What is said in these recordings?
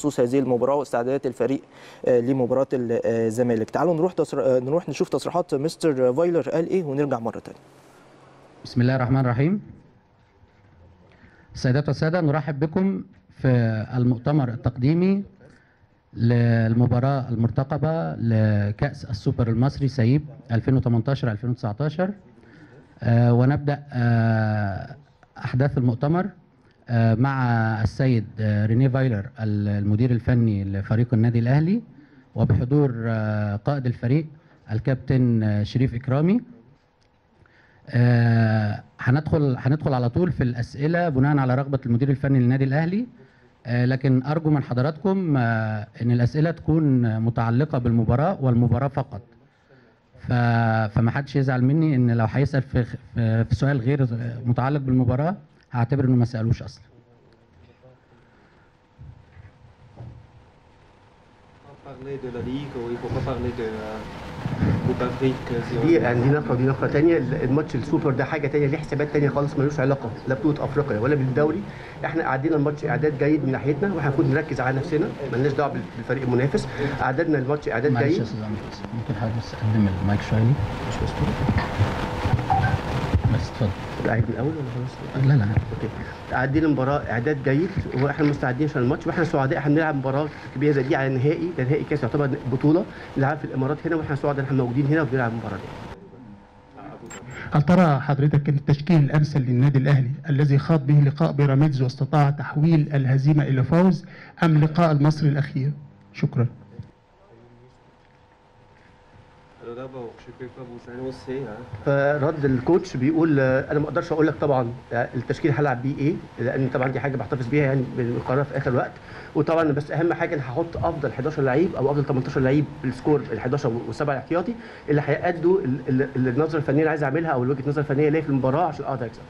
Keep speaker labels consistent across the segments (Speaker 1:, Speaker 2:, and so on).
Speaker 1: بخصوص هذه المباراه واستعدادات الفريق لمباراه الزمالك تعالوا نروح تصر... نروح نشوف تصريحات مستر فايلر قال ايه ونرجع مره ثانيه
Speaker 2: بسم الله الرحمن الرحيم السيدات والساده نرحب بكم في المؤتمر التقديمي للمباراة المرتقبة لكأس السوبر المصري سيب 2018-2019 آه ونبدأ آه أحداث المؤتمر آه مع السيد ريني فايلر المدير الفني لفريق النادي الأهلي وبحضور قائد الفريق الكابتن شريف إكرامي هندخل هندخل على طول في الأسئلة بناء على رغبة المدير الفني للنادي الأهلي لكن ارجو من حضراتكم ان الاسئله تكون متعلقه بالمباراه والمباراه فقط فما حدش يزعل مني ان لو هيسال في في سؤال غير متعلق بالمباراه هعتبر انه ما سالوش اصلا
Speaker 3: parler de la Ligue ou il ne faut pas parler de Coupe d'Afrique si
Speaker 4: دي يعني دي نقطه ودي نقطه ثانيه الماتش السوبر ده حاجه ثانيه ليه حسابات ثانيه خالص ملوش علاقه لا بطوله افريقيا ولا بالدوري احنا قاعدين الماتش اعداد جيد من ناحيتنا واحنا المفروض نركز على نفسنا مالناش دعوه بالفريق المنافس اعدادنا الماتش اعداد
Speaker 2: معلش
Speaker 4: جيد
Speaker 2: يا استاذ عمرو بس ممكن حضرتك بس اقدم المايك شويه لي
Speaker 4: مش مسؤول
Speaker 2: بس اتفضل
Speaker 4: قاعد من الاول ولا خلاص
Speaker 2: لا لا
Speaker 4: اوكي قاعدين المباراه اعداد جيد واحنا مستعدين عشان الماتش واحنا سعداء احنا بنلعب مباراه كبيره زي دي على النهائي ده نهائي كاس يعتبر بطوله نلعب في الامارات هنا واحنا سعداء ان احنا موجودين هنا وبنلعب المباراه دي
Speaker 5: هل ترى حضرتك التشكيل الامثل للنادي الاهلي الذي خاض به لقاء بيراميدز واستطاع تحويل الهزيمه الى فوز ام لقاء المصري الاخير؟ شكرا.
Speaker 3: Alors d'abord, je ne peux pas vous annoncer. Hein.
Speaker 4: فرد الكوتش بيقول آه، انا ما اقدرش اقول لك طبعا آه، التشكيل هلعب بيه ايه لان طبعا دي حاجه بحتفظ بيها يعني بالقرار في اخر وقت وطبعا بس اهم حاجه انا هحط افضل 11 لعيب او افضل 18 لعيب بالسكور ال 11 والسبعه الاحتياطي اللي هيأدوا ال- ال- النظره الفنيه اللي عايز اعملها او وجهه النظر الفنيه ليا في المباراه عشان اقدر اكسب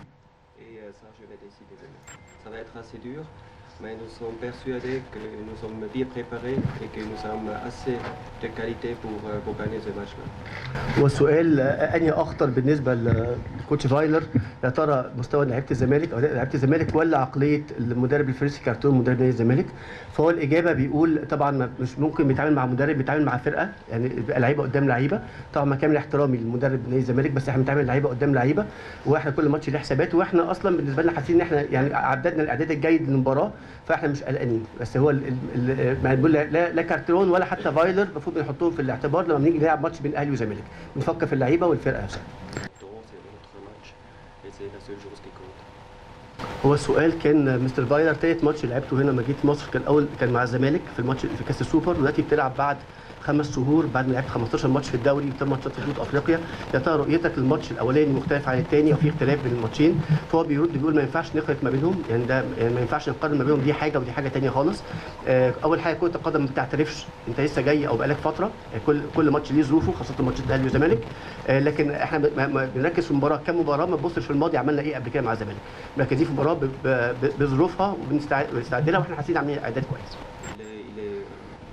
Speaker 3: Et euh, ça, je vais décider demain. Ça va être assez dur, mais nous sommes persuadés que nous sommes bien préparés et que nous sommes assez de qualité pour, euh, pour gagner ce match-là.
Speaker 4: والسؤال آه، انهي اخطر بالنسبه للكوتش فايلر يا ترى مستوى لعيبه الزمالك او أداء لعيبه الزمالك ولا عقليه المدرب الفرنسي كارتون مدرب نادي الزمالك فهو الاجابه بيقول طبعا ما- مش ممكن بيتعامل مع مدرب بيتعامل مع فرقه يعني بيبقى لعيبه قدام لعيبه طبعا مع كامل احترامي للمدرب نادي الزمالك بس احنا بنتعامل لعيبه قدام لعيبه واحنا كل ماتش ليه حسابات واحنا اصلا بالنسبه لنا حاسين ان احنا يعني عددنا الاعداد الجيد للمباراه فاحنا مش قلقانين بس هو ال- ال- ال- ما بنقول لا لا كارترون ولا حتى فايلر المفروض بنحطهم في الاعتبار لما بنيجي نلعب ماتش بين الاهلي والزمالك بنفكر في اللعيبه والفرقه نفسها
Speaker 3: Donc, c'est notre match et c'est la seule chose qui compte.
Speaker 4: هو السؤال كان مستر فايلر تالت ماتش لعبته هنا لما جيت مصر كان اول كان مع الزمالك في الماتش في كاس السوبر ودلوقتي بتلعب بعد خمس شهور بعد ما لعبت 15 ماتش في الدوري وثمان ماتشات في بطوله افريقيا يا ترى رؤيتك للماتش الاولاني مختلف عن الثاني او في اختلاف بين الماتشين فهو بيرد بيقول ما ينفعش نخلط ما بينهم يعني ده يعني ما ينفعش نقارن ما بينهم دي حاجه ودي حاجه ثانيه خالص آه، اول حاجه كره القدم ما بتعترفش انت لسه جاي او بقالك فتره يعني كل كل ماتش ليه ظروفه خاصه ماتشات الاهلي والزمالك آه، لكن احنا ب- ما- ما بنركز في المباراه كمباراه ما تبصش في الماضي عملنا ايه قبل كده مع الزمالك مركزين في المباراه ب- ب- ب- بظروفها وبنستعد لها واحنا حاسين عاملين اعداد كويس
Speaker 3: Il est, il est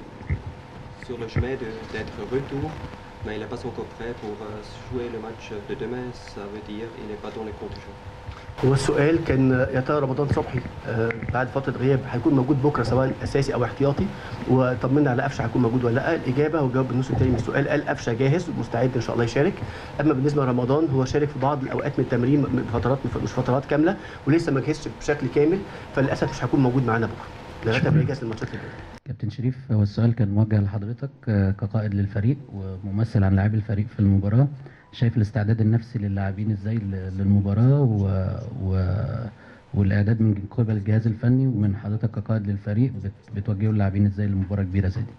Speaker 3: euh, sur le chemin de- d'être retour, mais il n'est pas encore prêt pour euh, jouer le match de demain. Ça veut dire qu'il n'est pas dans les conditions.
Speaker 4: هو السؤال كان يا ترى رمضان صبحي آه، بعد فتره غياب هيكون موجود بكره سواء اساسي او احتياطي وطمنا على قفشه هيكون موجود ولا لا الاجابه هو جاوب بالنص الثاني من السؤال قال قفشه جاهز ومستعد ان شاء الله يشارك اما بالنسبه لرمضان هو شارك في بعض الاوقات من التمرين م- فترات مش فترات كامله ولسه ما جهزش بشكل كامل فللاسف مش هيكون موجود معانا بكره لغايه ما يجهز للماتشات اللي جايه
Speaker 2: كابتن شريف هو السؤال كان موجه لحضرتك آه، كقائد للفريق وممثل عن لاعبي الفريق في المباراه شايف الاستعداد النفسي للاعبين ازاي ل- للمباراه و... و... والاعداد من قبل الجهاز الفني ومن حضرتك كقائد للفريق بت... بتوجهوا اللاعبين ازاي لمباراه كبيره زي دي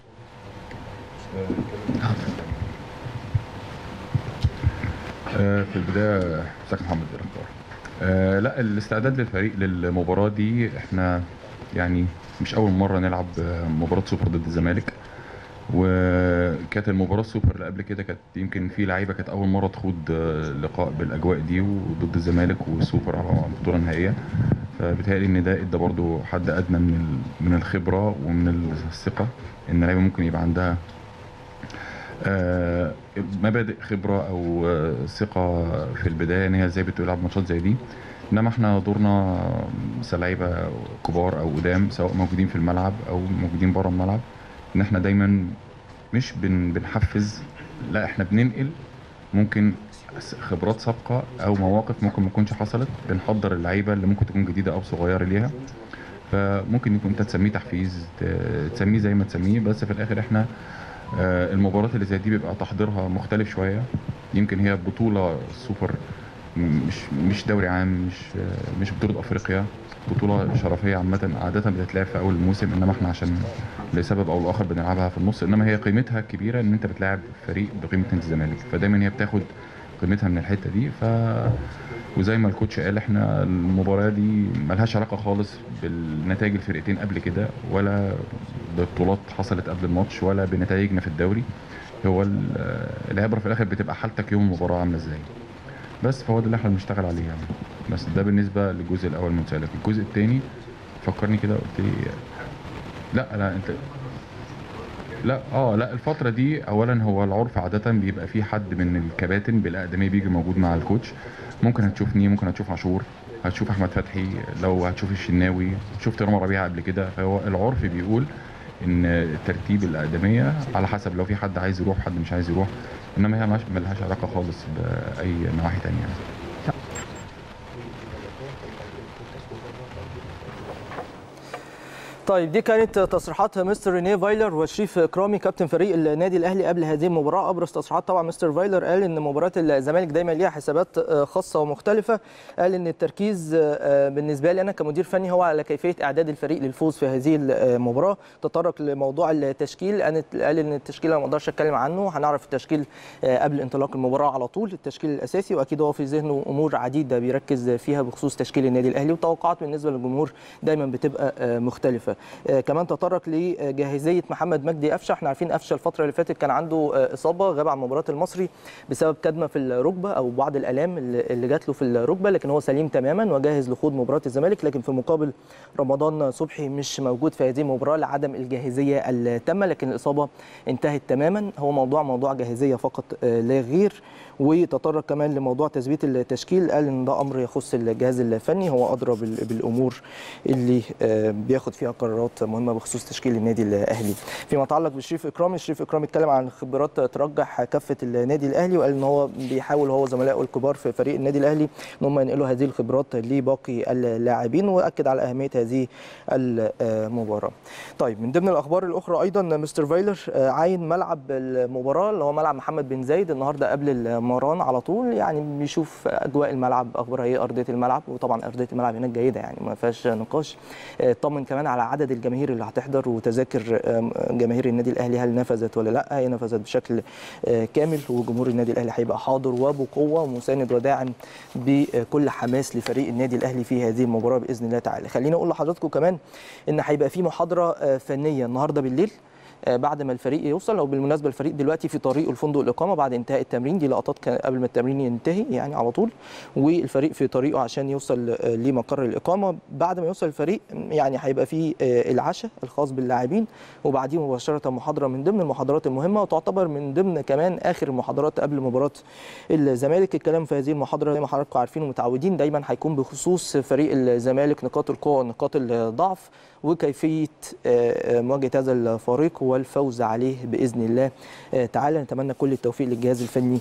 Speaker 6: آه، في البداية ازيك يا محمد إيه الأخبار؟ آه لا الاستعداد للفريق للمباراة دي احنا يعني مش أول مرة نلعب آه، مباراة سوبر ضد الزمالك وكانت المباراة السوبر اللي قبل كده كانت يمكن في لعيبة كانت أول مرة تخوض آه، لقاء بالأجواء دي وضد الزمالك والسوبر على البطولة النهائية فبالتالي إن ده إدى برضو حد أدنى من ال- من الخبرة ومن الثقة إن اللعيبة ممكن يبقى عندها آه، مبادئ خبره او آه، ثقه في البدايه ان هي ازاي بتلعب ماتشات زي دي انما احنا دورنا كلاعيبه كبار او قدام سواء موجودين في الملعب او موجودين بره الملعب ان احنا دايما مش بن بنحفز لا احنا بننقل ممكن خبرات سابقه او مواقف ممكن ما تكونش حصلت بنحضر اللعيبه اللي ممكن تكون جديده او صغيره ليها فممكن يكون انت تسميه تحفيز ت- تسميه زي ما تسميه بس في الاخر احنا آه، المباريات اللي زي دي بيبقى تحضيرها مختلف شويه يمكن هي بطوله سوبر م- مش مش دوري عام مش آه، مش بطوله افريقيا بطوله شرفيه عامه عاده بتتلعب في اول الموسم انما احنا عشان لسبب او لاخر بنلعبها في النص انما هي قيمتها الكبيره ان انت بتلاعب فريق بقيمه نادي الزمالك فدايما هي بتاخد قيمتها من الحته دي ف وزي ما الكوتش قال احنا المباراه دي ملهاش علاقه خالص بالنتائج الفرقتين قبل كده ولا ببطولات حصلت قبل الماتش ولا بنتائجنا في الدوري هو ال- العبره في الاخر بتبقى حالتك يوم المباراه عامله ازاي بس فهو ده اللي احنا بنشتغل عليه يعني بس ده بالنسبه للجزء الاول من سؤالك الجزء الثاني فكرني كده قلت لي لا لا انت لا اه لا الفترة دي اولا هو العرف عادة بيبقى في حد من الكباتن بالاقدمية بيجي موجود مع الكوتش ممكن هتشوفني ممكن هتشوف عاشور هتشوف احمد فتحي لو هتشوف الشناوي شفت رامي ربيعة قبل كده فهو العرف بيقول ان ترتيب الاقدمية على حسب لو في حد عايز يروح حد مش عايز يروح انما هي ملهاش- ملهاش علاقة خالص باي نواحي تانية يعني.
Speaker 1: طيب دي كانت تصريحات مستر رينيه فايلر وشريف اكرامي كابتن فريق النادي الاهلي قبل هذه المباراه ابرز تصريحات طبعا مستر فايلر قال ان مباراه الزمالك دايما ليها حسابات آه، خاصه ومختلفه قال ان التركيز آه، بالنسبه لي انا كمدير فني هو على كيفيه اعداد الفريق للفوز في هذه المباراه تطرق لموضوع التشكيل قال قال ان التشكيل أنا ما اقدرش اتكلم عنه هنعرف التشكيل آه، قبل انطلاق المباراه على طول التشكيل الاساسي واكيد هو في ذهنه امور عديده بيركز فيها بخصوص تشكيل النادي الاهلي والتوقعات بالنسبه للجمهور دايما بتبقى آه، مختلفه آه، كمان تطرق لجاهزيه محمد مجدي قفشه احنا عارفين قفشه الفتره اللي فاتت كان عنده آه، اصابه غاب عن مباراه المصري بسبب كدمه في الركبه او بعض الالام اللي اللي جات له في الركبه لكن هو سليم تماما وجاهز لخوض مباراه الزمالك لكن في المقابل رمضان صبحي مش موجود في هذه المباراه لعدم الجاهزيه التامه لكن الاصابه انتهت تماما هو موضوع موضوع جاهزيه فقط آه، لا غير وتطرق كمان لموضوع تثبيت التشكيل قال ان ده امر يخص الجهاز الفني هو ادرى بال- بالامور اللي آه، بياخد فيها قرارات مهمه بخصوص تشكيل النادي الاهلي فيما يتعلق بشريف اكرامي شريف اكرامي اتكلم عن خبرات ترجح كافه النادي الاهلي وقال ان هو بيحاول هو وزملائه الكبار في فريق النادي الاهلي ان هم ينقلوا هذه الخبرات لباقي اللاعبين واكد على اهميه هذه المباراه طيب من ضمن الاخبار الاخرى ايضا مستر فايلر آه، عاين ملعب المباراه اللي هو ملعب محمد بن زايد النهارده قبل المران على طول يعني بيشوف اجواء الملعب اخبارها ايه ارضيه الملعب وطبعا ارضيه الملعب هناك جيده يعني ما فيهاش نقاش آه، اطمن كمان على عدد الجماهير اللي هتحضر وتذاكر آم، جماهير النادي الاهلي هل نفذت ولا لا هي نفذت بشكل آه، كامل وجمهور النادي الاهلي هيبقى حاضر وبقوه ومساند وداعم بكل حماس لفريق النادي الاهلي في هذه المباراه باذن الله تعالى خليني اقول لحضراتكم كمان ان هيبقى في محاضره آه، فنيه النهارده بالليل آه، بعد ما الفريق يوصل او بالمناسبه الفريق دلوقتي في طريقه لفندق الاقامه بعد انتهاء التمرين دي لقطات كان قبل ما التمرين ينتهي يعني على طول والفريق في طريقه عشان يوصل آه، لمقر الاقامه بعد ما يوصل الفريق يعني هيبقى في آه، العشاء الخاص باللاعبين وبعديه مباشره محاضره من ضمن المحاضرات المهمه وتعتبر من ضمن كمان اخر المحاضرات قبل مباراه الزمالك الكلام في هذه المحاضره زي ما حضراتكم عارفين ومتعودين دايما هيكون بخصوص فريق الزمالك نقاط القوه ونقاط الضعف وكيفيه آه، آه، مواجهه هذا الفريق والفوز عليه باذن الله آه، تعالى نتمنى كل التوفيق للجهاز الفني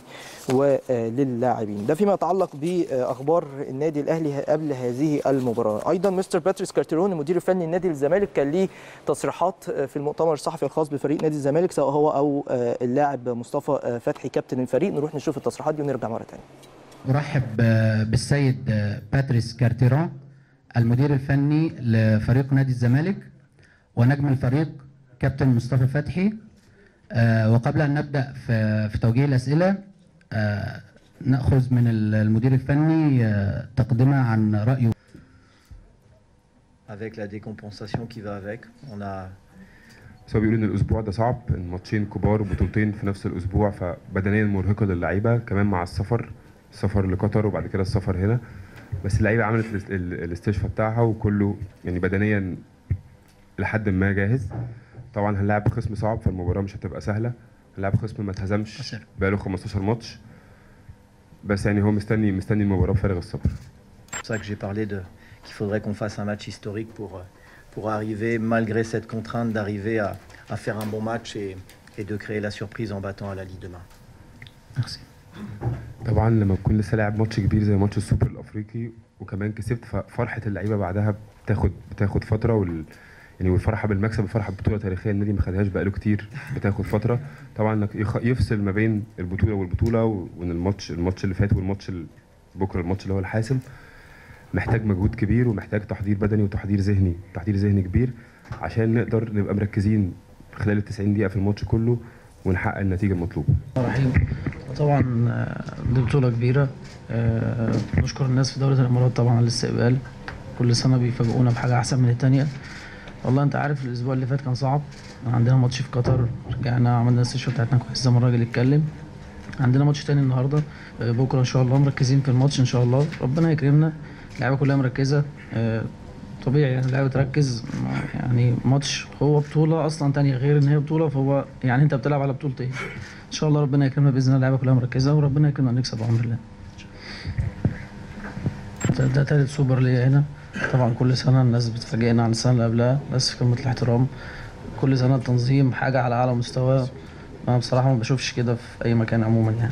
Speaker 1: وللاعبين ده فيما يتعلق باخبار النادي الاهلي قبل هذه المباراه ايضا مستر باتريس كارتيرون المدير الفني لنادي الزمالك كان ليه تصريحات آه، في المؤتمر الصحفي الخاص بفريق نادي الزمالك سواء هو او آه، اللاعب مصطفى آه، فتحي كابتن الفريق نروح نشوف التصريحات دي ونرجع مره ثانيه
Speaker 2: أرحب آه، بالسيد آه، باتريس كارتيرون المدير الفني لفريق نادي الزمالك ونجم الفريق كابتن مصطفى فتحي آه، وقبل أن نبدأ في في توجيه الأسئلة آه، نأخذ من المدير الفني آه، تقدمة عن رأيه
Speaker 7: avec la décompensation qui va avec. On a
Speaker 8: بس هو بيقول ان الاسبوع ده صعب الماتشين كبار وبطولتين في نفس الاسبوع فبدنيا مرهقه للعيبه كمان مع السفر السفر لقطر وبعد كده السفر هنا بس اللعيبه عملت الاست- ال- الاستشفاء بتاعها وكله يعني بدنيا لحد ما جاهز طبعا هنلاعب خصم صعب فالمباراه مش هتبقى سهله هنلاعب خصم ما اتهزمش
Speaker 2: أسر.
Speaker 8: بقاله 15 ماتش بس يعني هو مستني مستني المباراه بفارغ الصبر
Speaker 7: ça que j'ai parlé de qu'il faudrait qu'on fasse un match historique pour, pour arriver, malgré cette contrainte, d'arriver à, à faire un bon match et, et de créer la surprise en battant à la Ligue demain.
Speaker 2: Merci.
Speaker 8: طبعا لما تكون لسه لاعب ماتش كبير زي ماتش السوبر الافريقي وكمان كسبت ففرحه اللعيبه بعدها بتاخد بتاخد فتره وال يعني والفرحه بالمكسب الفرحه ببطوله تاريخيه النادي ما خدهاش بقاله كتير بتاخد فتره طبعا انك يخ- يفصل ما بين البطوله والبطوله وان الماتش الماتش اللي فات والماتش ال- بكره الماتش اللي هو الحاسم محتاج مجهود كبير ومحتاج تحضير بدني وتحضير ذهني تحضير ذهني كبير عشان نقدر نبقى مركزين خلال ال 90 دقيقه في الماتش كله ونحقق النتيجه المطلوبه
Speaker 9: الرحيم طبعا آه، دي بطولة كبيرة آه، نشكر الناس في دولة الإمارات طبعا على الاستقبال كل سنة بيفاجئونا بحاجة أحسن من التانية والله أنت عارف الأسبوع اللي فات كان صعب كان عندنا ماتش في قطر رجعنا عملنا الاستشفاء بتاعتنا كويس زي ما الراجل اتكلم عندنا ماتش تاني النهاردة آه، بكرة إن شاء الله مركزين في الماتش إن شاء الله ربنا يكرمنا اللعيبة كلها مركزة آه، طبيعي يعني اللعيبة تركز ما- يعني ماتش هو بطولة أصلا تانية غير إن هي بطولة فهو يعني أنت بتلعب على بطولتين ان شاء الله ربنا يكرمنا باذن الله اللعيبه كلها مركزه وربنا يكرمنا نكسب بامر الله ده, ده تالت سوبر ليا هنا طبعا كل سنه الناس بتفاجئنا عن السنه اللي قبلها بس في قمه الاحترام كل سنه التنظيم حاجه على اعلى مستوى انا بصراحه ما بشوفش كده في اي مكان عموما يعني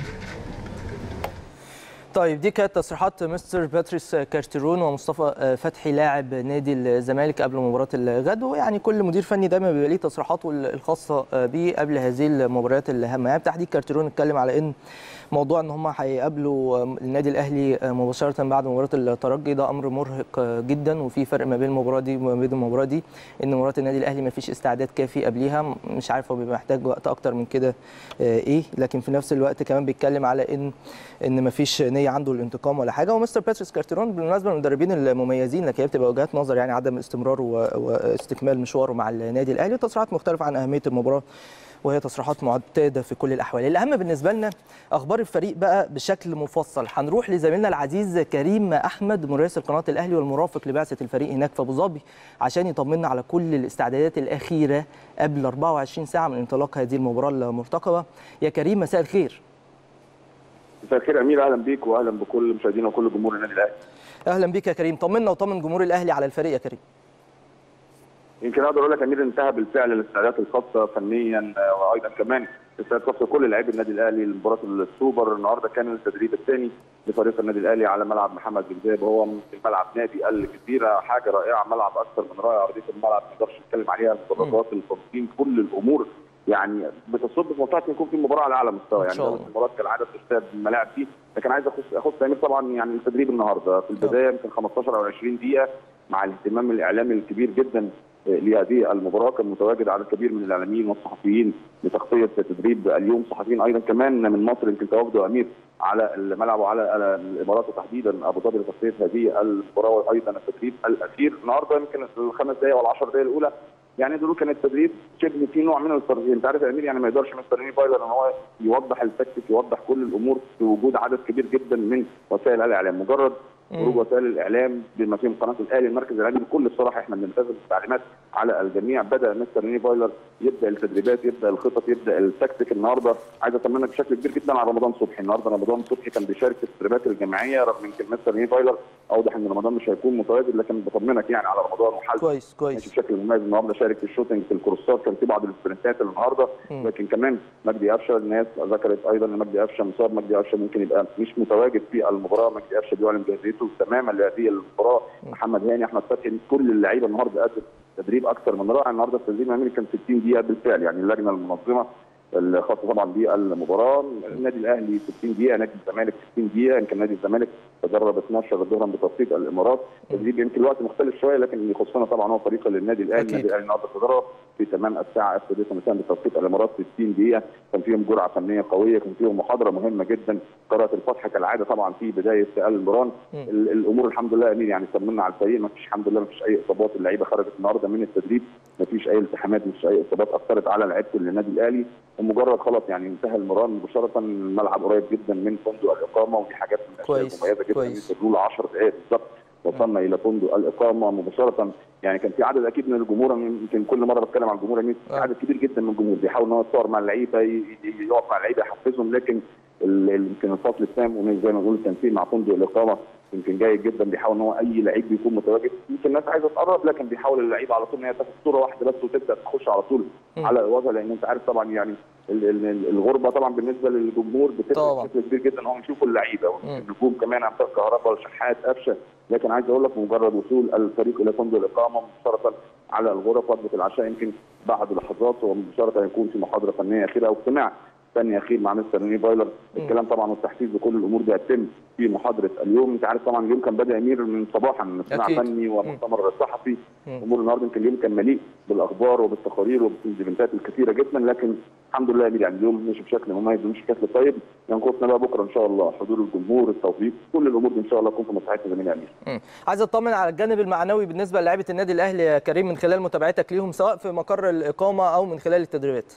Speaker 1: طيب دي كانت تصريحات مستر باتريس كارتيرون ومصطفى فتحي لاعب نادي الزمالك قبل مباراه الغد ويعني كل مدير فني دايما بيبقى ليه تصريحاته الخاصه بيه قبل هذه المباريات الهامه يعني بتحديد كارتيرون اتكلم على ان موضوع ان هم هيقابلوا النادي الاهلي مباشره بعد مباراه الترجي ده امر مرهق جدا وفي فرق ما بين المباراه دي وما بين المباراه دي ان مباراه النادي الاهلي ما فيش استعداد كافي قبليها مش عارف هو بيبقى محتاج وقت اكتر من كده ايه لكن في نفس الوقت كمان بيتكلم على ان ان ما فيش نيه عنده الانتقام ولا حاجه ومستر باتريس كارتيرون بالمناسبه من المدربين المميزين لكن هي بتبقى وجهات نظر يعني عدم استمرار واستكمال مشواره مع النادي الاهلي تصريحات مختلفه عن اهميه المباراه وهي تصريحات معتاده في كل الاحوال الاهم بالنسبه لنا اخبار الفريق بقى بشكل مفصل هنروح لزميلنا العزيز كريم احمد مراسل قناه الاهلي والمرافق لبعثه الفريق هناك في ابو ظبي عشان يطمنا على كل الاستعدادات الاخيره قبل 24 ساعه من انطلاق هذه المباراه المرتقبه يا كريم مساء الخير
Speaker 10: مساء الخير امير اهلا بيك واهلا بكل مشاهدينا وكل جمهور النادي الاهلي
Speaker 1: اهلا بيك يا كريم طمنا وطمن جمهور الاهلي على الفريق يا كريم
Speaker 10: يمكن اقدر اقول لك امير انتهى بالفعل الاستعدادات الخاصه فنيا وايضا كمان استعدادات خاصه لكل لاعبي النادي الاهلي لمباراه السوبر النهارده كان التدريب الثاني لفريق النادي الاهلي على ملعب محمد بن زايد وهو في ملعب نادي الجزيره حاجه رائعه ملعب اكثر من رائع ارضيه الملعب ما نقدرش نتكلم عليها المدرجات التنظيم كل الامور يعني بتصب في منطقه يكون في مباراه على اعلى مستوى يعني المباراه كالعاده بتستاد الملاعب دي لكن عايز اخص اخص امير طبعا يعني التدريب النهارده في البدايه يمكن 15 او 20 دقيقه مع الاهتمام الاعلامي الكبير جدا لهذه المباراه كان متواجد عدد كبير من الاعلاميين والصحفيين لتغطيه تدريب اليوم صحفيين ايضا كمان من مصر يمكن تواجدوا امير على الملعب وعلى الامارات وتحديدا ابو ظبي لتغطيه هذه المباراه وايضا التدريب الاخير النهارده يمكن الخمس دقائق ولا 10 دقائق الاولى يعني دول كان التدريب شبه في نوع من الاستراتيجيه انت عارف يا امير يعني ما يقدرش مستر ريني بايلر ان هو يوضح التكتيك يوضح كل الامور في وجود عدد كبير جدا من وسائل الاعلام مجرد خروج وسائل الاعلام بما فيهم قناه الاهلي المركز الاعلامي بكل الصراحه احنا بنلتزم بالتعليمات على الجميع بدا مستر ريني بايلر يبدا التدريبات يبدا الخطط يبدا التكتيك النهارده عايز اطمنك بشكل كبير جدا على رمضان صبحي النهارده رمضان صبحي كان بيشارك في التدريبات الجماعيه رغم يمكن مستر ريني بايلر اوضح ان رمضان مش هيكون متواجد لكن بطمنك يعني على رمضان وحالته
Speaker 1: كويس كويس
Speaker 10: ماشي بشكل مميز النهارده شارك في الشوتنج في الكروسات كان في بعض السبرنتات النهارده لكن كمان مجدي قفشه الناس ذكرت ايضا ان مجدي قفشه مصاب مجدي قفشه ممكن يبقى مش متواجد في المباراه مجدي قفشه بيعلن جاهزيته تماما لهذه المباراه محمد هاني احمد فتحي كل اللعيبه النهارده قدت تدريب اكثر من رائع النهارده التدريب الامريكي كان 60 دقيقه بالفعل يعني اللجنه المنظمه الخاصه طبعا بالمباراه النادي الاهلي 60 دقيقه نادي الزمالك 60 دقيقه يمكن نادي الزمالك تدرب 12 ظهرا بتوقيت الامارات تدريب يمكن الوقت مختلف شويه لكن اللي يخصنا طبعا هو فريق النادي الاهلي النادي الاهلي النهارده تدرب في تمام الساعه السادسه مساء بتوقيت الامارات 60 دقيقه كان فيهم جرعه فنيه قويه كان فيهم محاضره مهمه جدا قراءه الفتح كالعاده طبعا في بدايه المباراه الامور الحمد لله امين يعني طمنا على الفريق ما فيش الحمد لله ما فيش اي اصابات اللعيبه خرجت النهارده من التدريب ما فيش اي التحامات ما فيش اي اصابات اثرت على لعيبه النادي الاهلي ومجرد خلاص يعني انتهى المران مباشره الملعب قريب جدا من فندق الاقامه ودي حاجات من الاشياء المميزه جدا كويس له 10 دقائق بالظبط وصلنا الى فندق الاقامه مباشره يعني كان في عدد اكيد من الجمهور يمكن كل مره بتكلم عن الجمهور يعني عدد كبير جدا من الجمهور بيحاول ان هو يتصور مع اللعيبه يقف مع اللعيبه يحفزهم لكن يمكن الفصل التام وزي ما بنقول التنسيق مع فندق الاقامه يمكن جيد جدا بيحاول ان هو اي لعيب بيكون متواجد يمكن الناس عايزه تقرب لكن بيحاول اللعيب على طول ان هي تاخد صوره واحده بس وتبدا تخش على طول
Speaker 1: م.
Speaker 10: على الوجه لان انت عارف طبعا يعني ال- ال- ال- الغربه طبعا بالنسبه للجمهور بتفرق
Speaker 1: طبعاً.
Speaker 10: بشكل كبير جدا ان هم يشوفوا اللعيبه
Speaker 1: م.
Speaker 10: والنجوم كمان عندك كهرباء شحات قفشه لكن عايز اقول لك مجرد وصول الفريق الى فندق الاقامه مباشره على الغرف وجبه العشاء يمكن بعد لحظات ومباشره يكون في محاضره فنيه اخيره او اجتماع فني اخير مع مستر ريني فايلر الكلام طبعا والتحفيز بكل الامور دي هتتم في محاضره اليوم انت عارف طبعا اليوم كان بدا امير من صباحا اجتماع
Speaker 1: أكيد.
Speaker 10: فني ومؤتمر صحفي
Speaker 1: مم.
Speaker 10: امور النهارده يمكن اليوم كان مليء بالاخبار وبالتقارير وبالايفنتات الكثيره جدا لكن الحمد لله يا امير يعني اليوم مشي بشكل مميز ومشي بشكل طيب ينقصنا بقى بكره ان شاء الله حضور الجمهور التوفيق كل الامور دي ان شاء الله تكون في مصلحتنا زميلي امير
Speaker 1: مم. عايز اطمن على الجانب المعنوي بالنسبه للاعيبه النادي الاهلي يا كريم من خلال متابعتك ليهم سواء في مقر الاقامه او من خلال التدريبات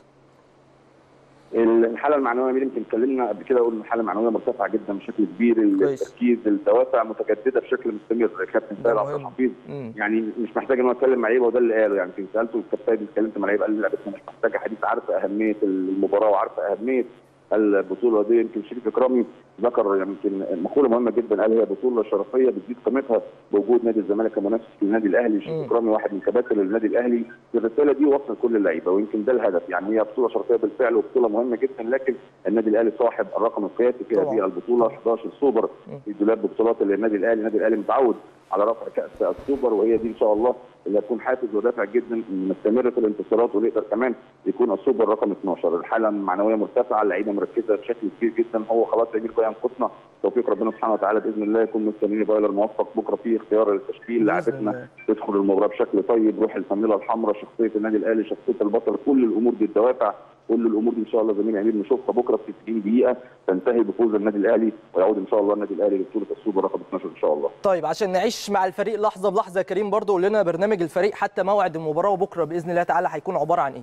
Speaker 10: الحاله المعنويه مين يمكن اتكلمنا قبل كده قلنا الحاله المعنويه مرتفعه جدا بشكل كبير
Speaker 1: كويس.
Speaker 10: التركيز الدوافع متجدده بشكل مستمر كابتن
Speaker 1: ده
Speaker 10: سيد عبد
Speaker 1: مهم.
Speaker 10: الحفيظ
Speaker 1: مم.
Speaker 10: يعني مش محتاج ان هو يتكلم مع لعيبه وده اللي قاله يعني يمكن سالته الكابتن اتكلمت مع لعيبه قال لي لعيبتنا مش محتاجه حديث عارفه اهميه المباراه وعارفه اهميه البطوله دي يمكن شريف اكرامي ذكر يمكن مقوله مهمه جدا قال هي بطوله شرفيه بتزيد قيمتها بوجود نادي الزمالك كمنافس للنادي الاهلي شريف
Speaker 1: مم.
Speaker 10: اكرامي واحد من كباتن النادي الاهلي الرساله دي وصل كل اللعيبه ويمكن ده الهدف يعني هي بطوله شرفيه بالفعل وبطوله مهمه جدا لكن النادي الاهلي صاحب الرقم القياسي في
Speaker 1: طبعاً.
Speaker 10: هذه البطوله 11 سوبر
Speaker 1: مم.
Speaker 10: في دولاب بطولات النادي الاهلي النادي الاهلي متعود على رفع كاس السوبر وهي دي ان شاء الله اللي هتكون حافز ودافع جدا نستمر في الانتصارات ونقدر كمان يكون السوبر رقم 12 الحاله المعنويه مرتفعه اللعيبه مركزه بشكل كبير جدا هو خلاص يا بقى ينقصنا توفيق ربنا سبحانه وتعالى باذن الله يكون مستنيين فايلر موفق بكره في اختيار التشكيل لاعبتنا تدخل المباراه بشكل طيب روح الفانيلا الحمراء شخصيه النادي الاهلي شخصيه البطل كل الامور دي الدوافع كل الامور دي ان شاء الله زميلي امير نشوفها بكره في 90 دقيقه تنتهي بفوز النادي الاهلي ويعود ان شاء الله النادي الاهلي لبطوله السوبر رقم 12 ان شاء الله
Speaker 1: طيب عشان نعيش مع الفريق لحظه بلحظه يا كريم برضو قول لنا برنامج الفريق حتى موعد المباراه وبكره باذن الله تعالى هيكون عباره عن ايه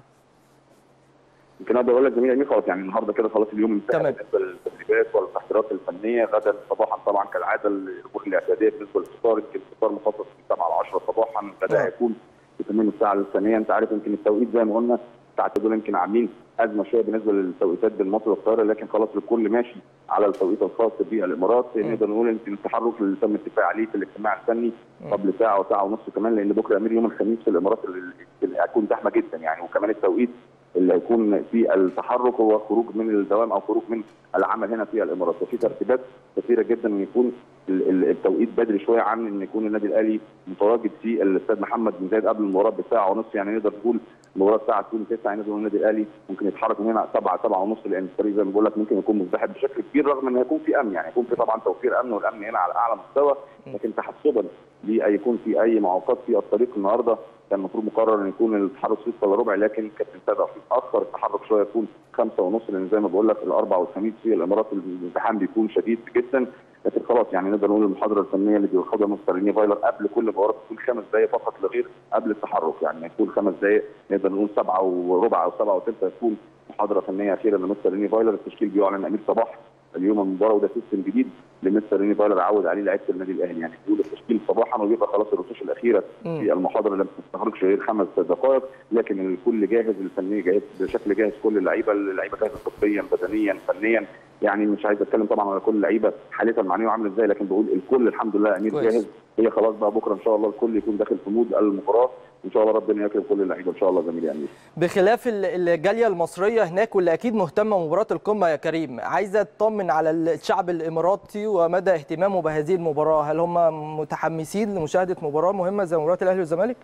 Speaker 10: يمكن اقدر اقول لك زميلي امير خلاص يعني النهارده كده خلاص اليوم انتهى
Speaker 1: تمام.
Speaker 10: بالنسبه للتدريبات والتحضيرات الفنيه غدا صباحا طبعا كالعاده الامور الاعتياديه بالنسبه للفطار يمكن الفطار مخصص من 7 ل 10 صباحا غدا
Speaker 1: نعم.
Speaker 10: هيكون في تمام الساعه الثانيه انت عارف يمكن التوقيت زي ما قلنا ساعات دول يمكن عاملين ازمه شويه بالنسبه للتوقيتات بين مصر والقاهره لكن خلاص الكل ماشي على التوقيت الخاص بالامارات نقدر نقول يمكن التحرك اللي تم الاتفاق عليه في الاجتماع الفني قبل ساعه وساعه ونص كمان لان بكره امير يوم الخميس في الامارات اللي اللي هتكون زحمه جدا يعني وكمان التوقيت اللي هيكون في التحرك هو خروج من الدوام او خروج من العمل هنا في الامارات وفي ترتيبات كثيره جدا ان يكون ال- ال- التوقيت بدري شويه عن ان يكون النادي الاهلي متواجد في الاستاد محمد بن زايد قبل المباراه بساعه ونص يعني نقدر نقول المباراه الساعه تكون 9 يعني نقدر النادي الاهلي ممكن يتحرك من هنا 7 7 ونص لان الفريق زي ما بقول لك ممكن يكون مزدحم بشكل كبير رغم ان هيكون في امن يعني يكون في طبعا توفير امن والامن هنا على اعلى مستوى لكن تحسبا ليكون في اي معوقات في الطريق النهارده كان المفروض مقرر ان يكون التحرك 6 الا ربع لكن كابتن سيد عفيف اخر التحرك شويه يكون 5 ونص لان زي ما بقول لك الاربع والخميس في الامارات الازدحام بيكون شديد جدا لكن خلاص يعني نقدر نقول المحاضره الفنيه اللي بياخدها مستر ريني فايلر قبل كل مباراه بتكون خمس دقائق فقط لغير قبل التحرك يعني يكون خمس دقائق نقدر نقول سبعه وربع او سبعه وثلثه يكون محاضره فنيه اخيره لمستر ريني فايلر التشكيل بيعلن امير صباح اليوم المباراه وده سيستم جديد لمستر ريني فايلر عود عليه لعيبه النادي الاهلي يعني بيقول التشكيل صباحا وبيبقى خلاص الرتوش الاخيره
Speaker 1: مم.
Speaker 10: في المحاضره اللي ما بتستغرقش غير خمس دقائق لكن الكل جاهز الفني جاهز بشكل جاهز كل اللعيبه اللعيبه جاهزه طبيا بدنيا فنيا يعني مش عايز اتكلم طبعا على كل اللعيبه حالتها المعنويه عامله ازاي لكن بقول الكل الحمد لله امير
Speaker 1: كويس.
Speaker 10: جاهز هي خلاص بقى بكره ان شاء الله الكل يكون داخل في مود المباراه ان شاء الله ربنا يكرم كل اللعيبه ان شاء الله زميلي امير
Speaker 1: بخلاف ال- الجاليه المصريه هناك واللي اكيد مهتمه بمباراه القمه يا كريم عايزه تطمن على الشعب الاماراتي ومدى اهتمامه بهذه المباراه هل هم متحمسين لمشاهده مباراه مهمه زي مباراه الاهلي والزمالك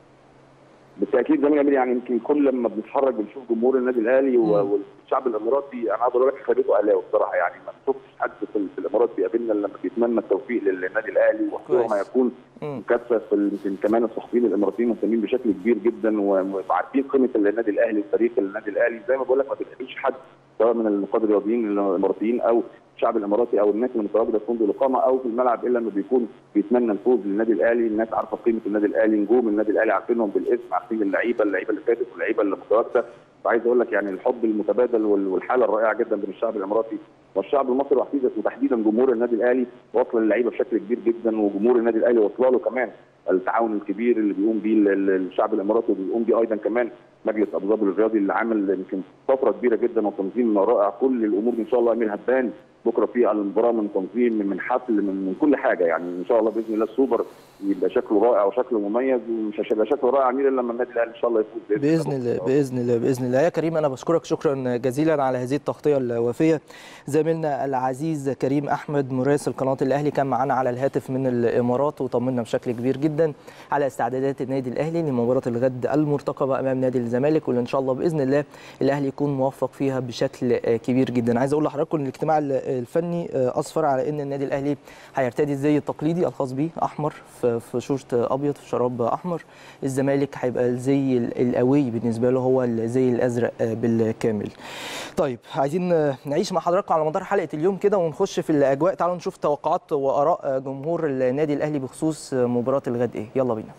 Speaker 10: بالتاكيد زميلي امير يعني يمكن كل لما بنتفرج بنشوف جمهور النادي الاهلي و- والشعب الاماراتي انا اقدر اقول لك خليته اهلاوي بصراحه يعني ما شفتش حد في في الامارات بيقابلنا لما بيتمنى التوفيق للنادي الاهلي واحترامه
Speaker 1: كويس.
Speaker 10: يكون
Speaker 1: مم.
Speaker 10: مكثف في ال- يمكن كمان الصحفيين الاماراتيين مهتمين بشكل كبير جدا و- وعارفين قيمه النادي الاهلي وتاريخ النادي الاهلي زي ما بقول لك ما بتلاقيش حد سواء من النقاد الرياضيين الاماراتيين او الشعب الاماراتي او الناس اللي متواجده في فندق الاقامه او في الملعب الا لما بيكون بيتمنى الفوز للنادي الاهلي الناس عارفه قيمه النادي الاهلي نجوم النادي الاهلي عارفينهم بالاسم عارفين اللعيبه اللعيبه اللي فاتت واللعيبه اللي متواجده فعايز اقول لك يعني الحب المتبادل وال- والحاله الرائعه جدا بين الشعب الاماراتي والشعب المصري وتحديدا وتحديدا جمهور النادي الاهلي واصل للعيبه بشكل كبير جدا وجمهور النادي الاهلي واصله له كمان التعاون الكبير اللي بيقوم بيه ال- ال- الشعب الاماراتي وبيقوم بيه ايضا كمان مجلس ابو ظبي الرياضي اللي عامل يمكن طفره كبيره جدا وتنظيم رائع كل الامور دي ان شاء الله امير هبان بكره في المباراه من تنظيم من حفل من, من كل حاجه يعني ان شاء الله باذن الله السوبر يبقى شكله رائع وشكله مميز ومش هيبقى شكله رائع امير الا لما النادي الاهلي ان شاء الله يفوز
Speaker 1: باذن الله باذن الله باذن الله يا كريم انا بشكرك شكرا جزيلا على هذه التغطيه الوافيه زميلنا العزيز كريم احمد مراسل قناه الاهلي كان معنا على الهاتف من الامارات وطمنا بشكل كبير جدا على استعدادات النادي الاهلي لمباراه الغد المرتقبه امام نادي الزمالك واللي ان شاء الله باذن الله الاهلي يكون موفق فيها بشكل كبير جدا عايز اقول لحضراتكم ان الاجتماع الفني اصفر على ان النادي الاهلي هيرتدي الزي التقليدي الخاص بيه احمر في في شورت ابيض في شراب احمر الزمالك هيبقى الزي القوي بالنسبه له هو الزي الازرق بالكامل طيب عايزين نعيش مع حضراتكم على مدار حلقه اليوم كده ونخش في الاجواء تعالوا نشوف توقعات واراء جمهور النادي الاهلي بخصوص مباراه الغد ايه يلا بينا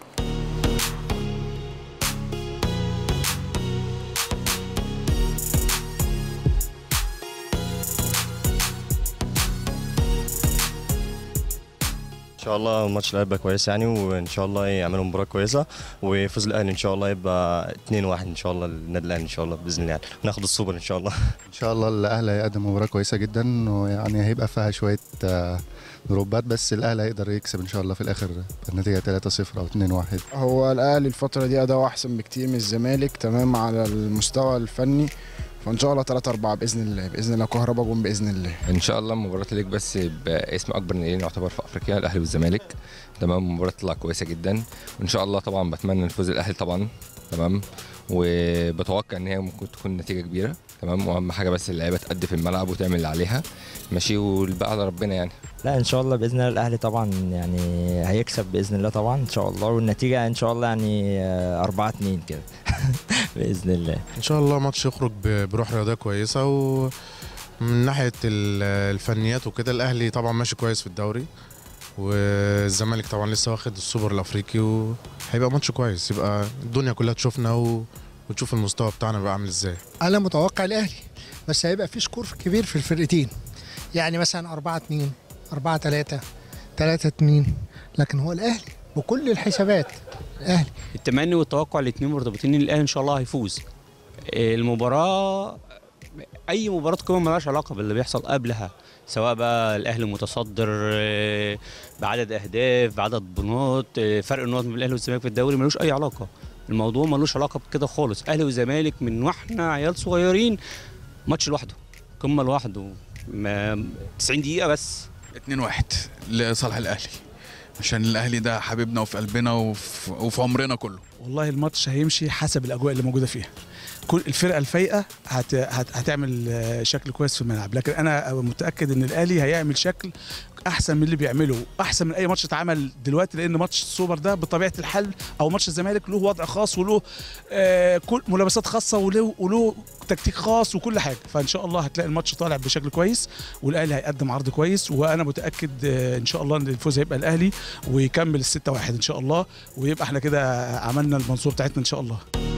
Speaker 11: ان شاء الله الماتش هيبقى كويس يعني وان شاء الله يعملوا مباراه كويسه ويفوز الاهلي ان شاء الله يبقى 2-1 ان شاء الله للنادي الاهلي ان شاء الله باذن الله يعني ناخد السوبر ان شاء الله
Speaker 12: ان شاء الله الاهلي هيقدم مباراه كويسه جدا ويعني هيبقى فيها شويه دروبات بس الاهلي هيقدر يكسب ان شاء الله في الاخر النتيجه 3-0 او 2-1
Speaker 13: هو الاهلي الفتره دي اداؤه احسن بكتير من الزمالك تمام على المستوى الفني فان شاء الله 3 4 باذن الله باذن الله كهربا جون باذن الله
Speaker 14: ان شاء الله مباراه الليج بس باسم اكبر ناديين يعتبر في افريقيا الاهلي والزمالك تمام مباراه تطلع كويسه جدا وان شاء الله طبعا بتمنى الفوز الاهلي طبعا تمام وبتوقع ان هي ممكن تكون نتيجه كبيره تمام واهم حاجه بس اللعيبه تأدي في الملعب وتعمل اللي عليها ماشي والباقي على ربنا يعني
Speaker 15: لا ان شاء الله باذن الله الاهلي طبعا يعني هيكسب باذن الله طبعا ان شاء الله والنتيجه ان شاء الله يعني 4 2 كده باذن الله
Speaker 16: ان شاء الله ماتش يخرج بروح رياضيه كويسه ومن ناحيه الفنيات وكده الاهلي طبعا ماشي كويس في الدوري والزمالك طبعا لسه واخد السوبر الافريقي وهيبقى ماتش كويس يبقى الدنيا كلها تشوفنا و... وتشوف المستوى بتاعنا بقى عامل ازاي
Speaker 17: انا متوقع الاهلي بس هيبقى في سكور كبير في الفرقتين يعني مثلا 4 2 4 3 3 2 لكن هو الاهلي بكل الحسابات الاهلي
Speaker 18: التمني والتوقع الاثنين مرتبطين ان الاهلي ان شاء الله هيفوز المباراه اي مباراه قمه ملهاش علاقه باللي بيحصل قبلها سواء بقى الاهلي متصدر بعدد اهداف بعدد بنوط فرق النقط بين الاهلي والزمالك في الدوري ملوش اي علاقه الموضوع ملوش علاقه بكده خالص اهلي وزمالك من واحنا عيال صغيرين ماتش لوحده قمه لوحده 90 دقيقه بس
Speaker 19: 2 1 لصالح الاهلي عشان الاهلي ده حبيبنا وفي قلبنا وفي, وفي عمرنا كله
Speaker 20: والله الماتش هيمشي حسب الاجواء اللي موجوده فيها كل الفرقه الفايقه هت هت هتعمل شكل كويس في الملعب لكن انا متاكد ان الاهلي هيعمل شكل احسن من اللي بيعمله احسن من اي ماتش اتعمل دلوقتي لان ماتش السوبر ده بطبيعه الحال او ماتش الزمالك له وضع خاص وله آه كل ملابسات خاصه وله وله تكتيك خاص وكل حاجه فان شاء الله هتلاقي الماتش طالع بشكل كويس والاهلي هيقدم عرض كويس وانا متاكد آه ان شاء الله ان الفوز هيبقى الاهلي ويكمل الستة واحد ان شاء الله ويبقى احنا كده عملنا المنصوره بتاعتنا ان شاء الله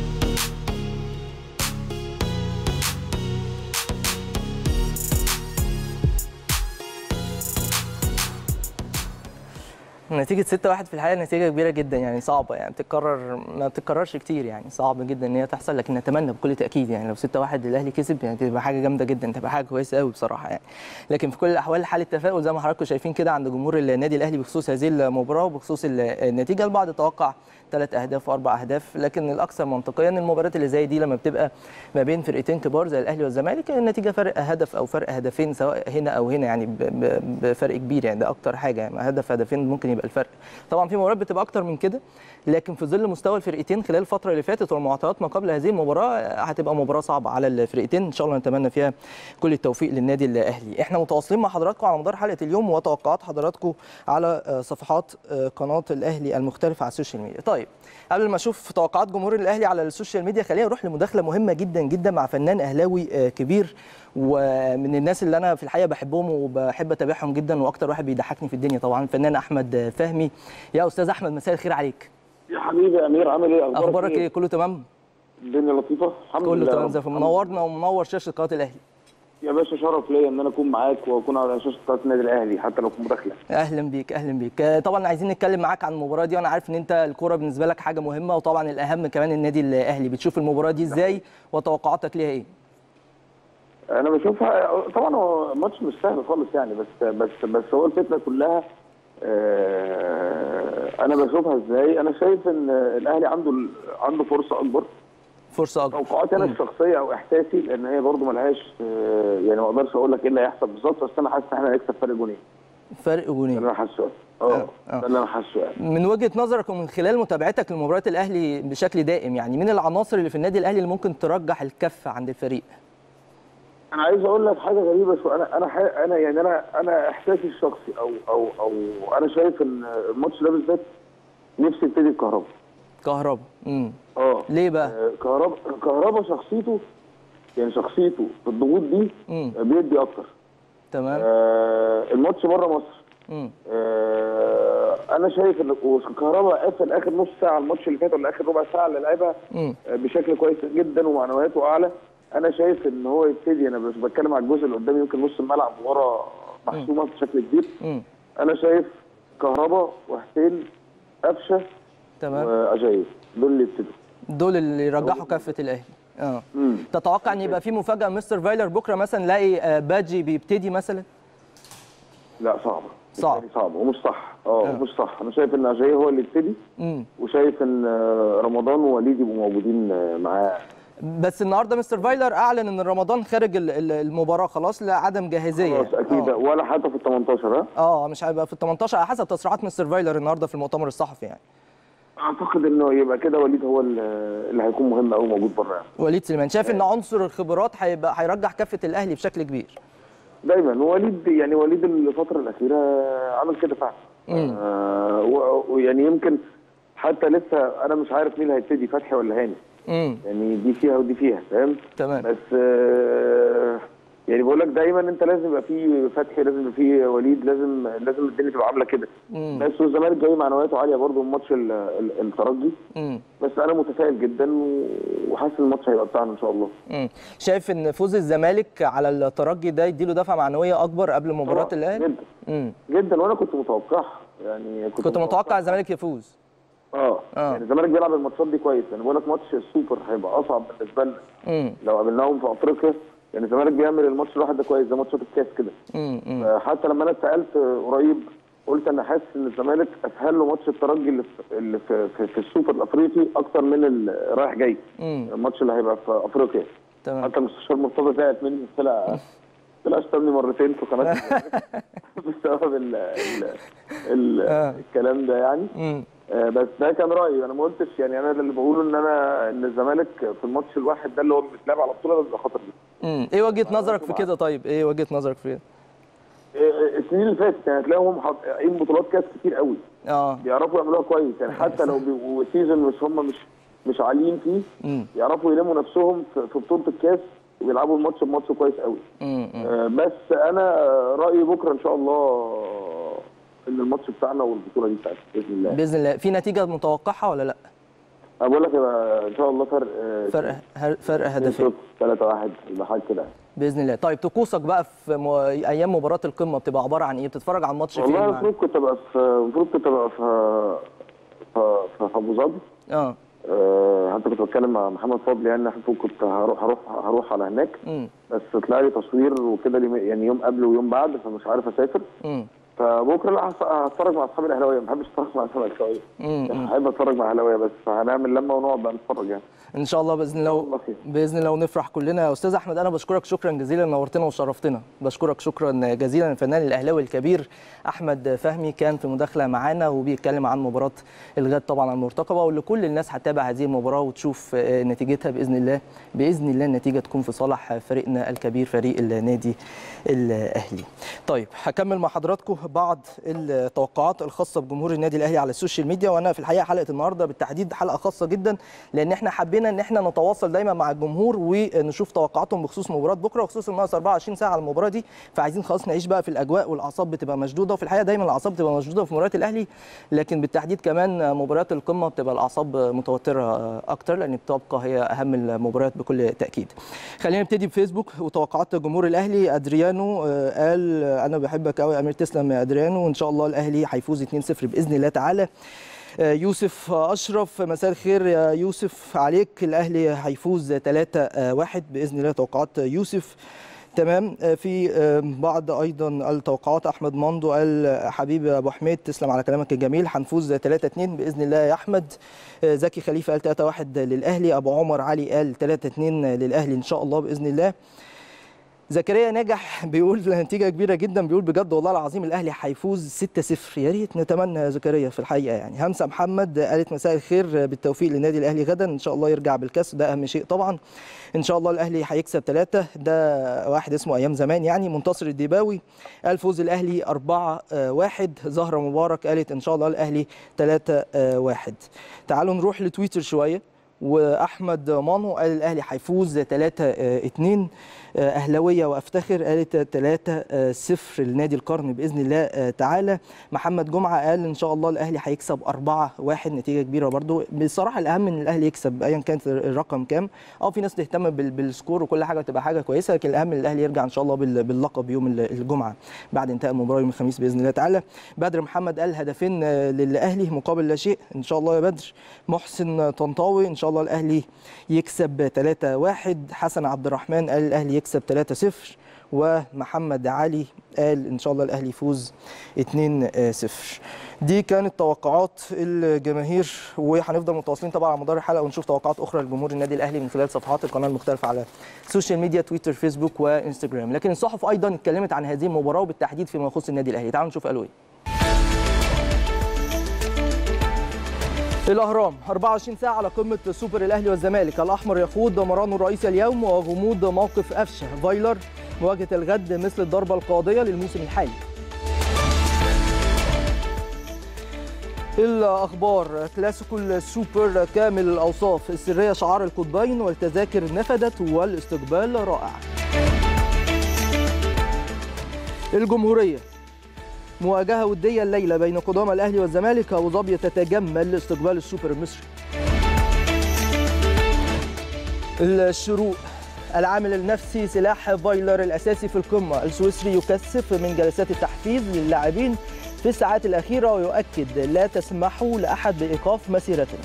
Speaker 1: نتيجة 6-1 في الحقيقة نتيجة كبيرة جدا يعني صعبة يعني بتتكرر ما بتتكررش كتير يعني صعب جدا ان هي تحصل لكن نتمنى بكل تأكيد يعني لو 6-1 الاهلي كسب يعني تبقى حاجة جامدة جدا تبقى حاجة كويسة قوي بصراحة يعني لكن في كل الأحوال حالة تفاؤل زي ما حضراتكم شايفين كده عند جمهور النادي الأهلي بخصوص هذه المباراة وبخصوص النتيجة البعض توقع ثلاث اهداف واربع اهداف لكن الاكثر منطقيا المباريات اللي زي دي لما بتبقى ما بين فرقتين كبار زي الاهلي والزمالك النتيجه فرق هدف او فرق هدفين سواء هنا او هنا يعني بفرق كبير يعني ده اكتر حاجه يعني هدف هدفين ممكن يبقى الفرق طبعا في مباريات بتبقى اكتر من كده لكن في ظل مستوى الفرقتين خلال الفتره اللي فاتت والمعطيات ما قبل هذه المباراه هتبقى مباراه صعبه على الفرقتين ان شاء الله نتمنى فيها كل التوفيق للنادي الاهلي احنا متواصلين مع حضراتكم على مدار حلقه اليوم وتوقعات حضراتكم على صفحات قناه الاهلي المختلفه على السوشيال ميديا طيب قبل ما اشوف توقعات جمهور الاهلي على السوشيال ميديا خلينا نروح لمداخله مهمه جدا جدا مع فنان اهلاوي كبير ومن الناس اللي انا في الحقيقه بحبهم وبحب اتابعهم جدا واكتر واحد بيضحكني في الدنيا طبعا الفنان احمد فهمي يا استاذ احمد مساء الخير عليك
Speaker 21: يا حبيبي يا امير عامل ايه
Speaker 1: اخبارك, أخبارك ايه كله تمام
Speaker 21: الدنيا لطيفه الحمد
Speaker 1: كله
Speaker 21: لله
Speaker 1: كله تمام زي منورنا ومنور شاشه قناه الاهلي
Speaker 21: يا باشا شرف ليا ان انا اكون معاك واكون على شاشه قناه النادي الاهلي حتى لو في مداخله
Speaker 1: اهلا بيك اهلا بيك آه، طبعا عايزين نتكلم معاك عن المباراه دي وانا عارف ان انت الكوره بالنسبه لك حاجه مهمه وطبعا الاهم كمان النادي الاهلي بتشوف المباراه دي ازاي وتوقعاتك ليها ايه
Speaker 21: انا بشوفها طبعا هو ماتش مش سهل خالص يعني بس بس بس هو الفكره كلها آه، انا بشوفها ازاي انا شايف ان الاهلي عنده عنده فرصه اكبر
Speaker 1: فرصه اكبر
Speaker 21: توقعاتي انا الشخصيه او احساسي لان هي برضو ملهاش آه، يعني ما اقدرش اقول لك ايه اللي هيحصل بالظبط بس انا حاسس ان احنا هنكسب فرق جونين
Speaker 1: فرق جونين
Speaker 21: ده اللي انا حاسه اه ده اللي انا حاسه يعني
Speaker 1: من وجهه نظرك ومن خلال متابعتك لمباريات الاهلي بشكل دائم يعني مين العناصر اللي في النادي الاهلي اللي ممكن ترجح الكفه عند الفريق
Speaker 21: انا عايز اقول لك حاجه غريبه شو انا انا ح- انا يعني انا انا احساسي الشخصي او او او انا شايف ان الماتش ده بالذات نفسي يبتدي بكهربا
Speaker 1: كهربا امم
Speaker 21: اه
Speaker 1: ليه بقى
Speaker 21: آه، كهربا كهربا شخصيته يعني شخصيته في الضغوط دي
Speaker 1: امم
Speaker 21: بيدي اكتر
Speaker 1: تمام
Speaker 21: آه الماتش بره مصر
Speaker 1: امم
Speaker 21: آه انا شايف ان كهربا قفل اخر نص ساعه الماتش اللي فات ولا اخر ربع ساعه اللي لعبها
Speaker 1: امم
Speaker 21: آه، بشكل كويس جدا ومعنوياته اعلى انا شايف ان هو يبتدي انا مش بتكلم على الجزء اللي قدامي يمكن نص الملعب ورا محسومه بشكل كبير
Speaker 1: امم
Speaker 21: انا شايف كهربا وحسين قفشه
Speaker 1: تمام
Speaker 21: واجاي دول اللي يبتدوا
Speaker 1: دول اللي يرجحوا كفه الاهلي اه
Speaker 21: مم.
Speaker 1: تتوقع ان يبقى في مفاجاه مستر فايلر بكره مثلا نلاقي آه، باجي بيبتدي مثلا
Speaker 21: لا صعبه
Speaker 1: صعب.
Speaker 21: بالتالي صعبه ومش صح اه مش صح انا شايف ان اجاي هو اللي يبتدي
Speaker 1: امم
Speaker 21: وشايف ان آه، رمضان ووليد يبقوا موجودين آه، معاه
Speaker 1: بس النهارده مستر فايلر اعلن ان رمضان خارج ال- ال- المباراه خلاص لعدم جاهزيه
Speaker 21: خلاص اكيد
Speaker 1: اه,
Speaker 21: ولا حتى في ال 18 ها
Speaker 1: آه مش هيبقى في ال 18 على حسب تصريحات مستر فايلر النهارده في المؤتمر الصحفي يعني
Speaker 21: اعتقد انه يبقى كده وليد هو اللي اللي هيكون مهم قوي موجود بره يعني.
Speaker 1: وليد سليمان شايف ان عنصر الخبرات هيبقى هيرجح كفه الاهلي بشكل كبير
Speaker 21: دايما وليد يعني وليد الفتره الاخيره عمل كده فعلا
Speaker 1: امم
Speaker 21: آه و- ويعني يمكن حتى لسه انا مش عارف مين اللي هيبتدي فتحي ولا هاني
Speaker 1: امم
Speaker 21: يعني دي فيها ودي فيها فاهم
Speaker 1: تمام
Speaker 21: بس آه يعني بقول لك دايما انت لازم يبقى في فتحي لازم يبقى في وليد لازم لازم الدنيا تبقى عامله كده
Speaker 1: امم
Speaker 21: بس والزمالك جاي معنوياته عاليه برضه من ماتش ال- ال- الترجي
Speaker 1: امم
Speaker 21: بس انا متفائل جدا و- وحاسس ان الماتش هيبقى بتاعنا ان شاء الله
Speaker 1: امم شايف ان فوز الزمالك على الترجي ده يديله دفعه معنويه اكبر قبل مباراه
Speaker 21: طبعاً،
Speaker 1: الاهلي
Speaker 21: جدا
Speaker 1: امم
Speaker 21: جدا وانا كنت متوقعها يعني كنت,
Speaker 1: كنت متوقع الزمالك يفوز
Speaker 21: اه
Speaker 1: آه.
Speaker 21: يعني الزمالك بيلعب الماتشات دي كويس انا بقول لك ماتش السوبر هيبقى اصعب بالنسبه لنا
Speaker 1: امم
Speaker 21: لو قابلناهم في افريقيا يعني الزمالك بيعمل الماتش الواحد ده كويس زي ماتشات الكاس كده
Speaker 1: امم
Speaker 21: آه، حتى لما انا اتسالت آه، قريب قلت انا حاسس ان الزمالك اسهل له ماتش الترجي اللي في اللي في, في, في السوبر الافريقي اكتر من ال- رايح جاي
Speaker 1: امم
Speaker 21: الماتش اللي هيبقى في افريقيا
Speaker 1: تمام
Speaker 21: حتى المستشار مرتضى زعلت مني طلع طلع اشتمني مرتين في قناه الزمالك بسبب ال ال ال الكلام ده يعني
Speaker 1: امم
Speaker 21: آه، بس ده كان رايي انا ما قلتش يعني انا اللي بقوله ان انا ان الزمالك في الماتش الواحد ده اللي هو بيتلعب على بطوله ده بيبقى خطر جدا
Speaker 1: امم ايه وجهه نظرك في كده طيب ايه وجهه نظرك في كده
Speaker 21: آه، السنين اللي فاتت يعني هتلاقيهم حاطين بطولات كاس كتير قوي
Speaker 1: اه
Speaker 21: بيعرفوا يعملوها كويس يعني حتى لو بيبقوا سيزون مش هم مش مش عاليين فيه
Speaker 1: امم
Speaker 21: يعرفوا يلموا نفسهم في في بطوله الكاس ويلعبوا الماتش بماتش كويس قوي
Speaker 1: امم
Speaker 21: آه، بس انا رايي بكره ان شاء الله ان الماتش بتاعنا والبطوله دي بتاعتنا باذن الله
Speaker 1: باذن الله في نتيجه متوقعه ولا لا
Speaker 21: انا بقول لك يبقى ان شاء الله فرق آه،
Speaker 1: فرق هر- فرق هدفين
Speaker 21: 3 1 يبقى حاجه كده
Speaker 1: باذن الله طيب طقوسك بقى في م... ايام مباراه القمه بتبقى عباره عن ايه بتتفرج على الماتش فين
Speaker 21: والله
Speaker 1: مع-
Speaker 21: المفروض كنت ابقى في المفروض كنت ابقى في في في في ابو ظبي
Speaker 1: اه
Speaker 21: آه، حتى كنت بتكلم مع محمد فضل يعني المفروض كنت هروح هروح هروح على هناك
Speaker 1: امم
Speaker 21: بس طلع لي تصوير وكده اليوم- يعني يوم قبل ويوم بعد فمش عارف اسافر
Speaker 1: امم
Speaker 21: فبكره لا هس- هتفرج مع اصحابي الاهلاويه ما بحبش اتفرج مع الزملكاويه
Speaker 1: امم
Speaker 21: بحب اتفرج مع الاهلاويه بس فهنعمل لمه ونقعد بقى نتفرج يعني
Speaker 1: ان شاء الله باذن الله باذن الله ونفرح كلنا يا استاذ احمد انا بشكرك شكرا جزيلا نورتنا وشرفتنا بشكرك شكرا جزيلا الفنان الاهلاوي الكبير احمد فهمي كان في مداخله معانا وبيتكلم عن مباراه الغد طبعا المرتقبه واللي كل الناس هتتابع هذه المباراه وتشوف آه، نتيجتها باذن الله باذن الله النتيجه تكون في صالح فريقنا الكبير فريق النادي الاهلي طيب هكمل مع حضراتكم بعض التوقعات الخاصه بجمهور النادي الاهلي على السوشيال ميديا وانا في الحقيقه حلقه النهارده بالتحديد حلقه خاصه جدا لان احنا حبينا ان احنا نتواصل دايما مع الجمهور ونشوف توقعاتهم بخصوص مباراه بكره وخصوصا ناقص 24 ساعه على المباراه دي فعايزين خلاص نعيش بقى في الاجواء والاعصاب بتبقى مشدوده وفي الحقيقه دايما الاعصاب بتبقى مشدوده في مباريات الاهلي لكن بالتحديد كمان مباريات القمه بتبقى الاعصاب متوتره اكتر لان بتبقى هي اهم المباريات بكل تاكيد خلينا نبتدي بفيسبوك وتوقعات جمهور الاهلي ادريانو قال انا بحبك قوي يا امير تسلم يا ادريانو وان شاء الله الاهلي هيفوز 2-0 باذن الله تعالى يوسف اشرف مساء الخير يا يوسف عليك الاهلي هيفوز 3-1 باذن الله توقعات يوسف تمام في بعض ايضا التوقعات احمد ماندو قال حبيبي ابو حميد تسلم على كلامك الجميل هنفوز 3 2 باذن الله يا احمد زكي خليفه قال 3 1 للاهلي ابو عمر علي قال 3 2 للاهلي ان شاء الله باذن الله زكريا نجح بيقول نتيجة كبيرة جدا بيقول بجد والله العظيم الأهلي هيفوز 6-0 يا ريت نتمنى يا زكريا في الحقيقة يعني همسة محمد قالت مساء الخير بالتوفيق للنادي الأهلي غدا إن شاء الله يرجع بالكاس ده أهم شيء طبعا إن شاء الله الأهلي هيكسب ثلاثة ده واحد اسمه أيام زمان يعني منتصر الديباوي قال فوز الأهلي 4-1 زهرة مبارك قالت إن شاء الله الأهلي 3-1 تعالوا نروح لتويتر شوية واحمد مانو قال الاهلي هيفوز 3 2 اهلاويه وافتخر قالت 3 0 لنادي القرن باذن الله تعالى محمد جمعه قال ان شاء الله الاهلي هيكسب 4 1 نتيجه كبيره برضو بصراحه الاهم ان الاهلي يكسب ايا كانت الرقم كام اه في ناس تهتم بالسكور وكل حاجه تبقى حاجه كويسه لكن الاهم ان الاهلي يرجع ان شاء الله باللقب يوم الجمعه بعد انتهاء المباراه يوم الخميس باذن الله تعالى بدر محمد قال هدفين للاهلي مقابل لا شيء ان شاء الله يا بدر محسن طنطاوي ان شاء الله الاهلي يكسب 3-1 حسن عبد الرحمن قال الاهلي يكسب 3-0 ومحمد علي قال ان شاء الله الاهلي يفوز 2-0 دي كانت توقعات الجماهير وهنفضل متواصلين طبعا على مدار الحلقه ونشوف توقعات اخرى لجمهور النادي الاهلي من خلال صفحات القناه المختلفه على السوشيال ميديا تويتر فيسبوك وانستجرام لكن الصحف ايضا اتكلمت عن هذه المباراه وبالتحديد فيما يخص النادي الاهلي تعالوا نشوف قالوا ايه الاهرام 24 ساعه على قمه سوبر الاهلي والزمالك الاحمر يخوض مرانه الرئيسي اليوم وغموض موقف قفشه فايلر مواجهه الغد مثل الضربه القاضيه للموسم الحالي الاخبار كلاسيكو السوبر كامل الاوصاف السريه شعار القطبين والتذاكر نفدت والاستقبال رائع الجمهوريه مواجهة ودية الليلة بين قدامى الأهلي والزمالك أبو ظبي تتجمل لاستقبال السوبر المصري الشروق العامل النفسي سلاح فايلر الأساسي في القمة السويسري يكثف من جلسات التحفيز للاعبين في الساعات الأخيرة ويؤكد لا تسمحوا لأحد بإيقاف مسيرتنا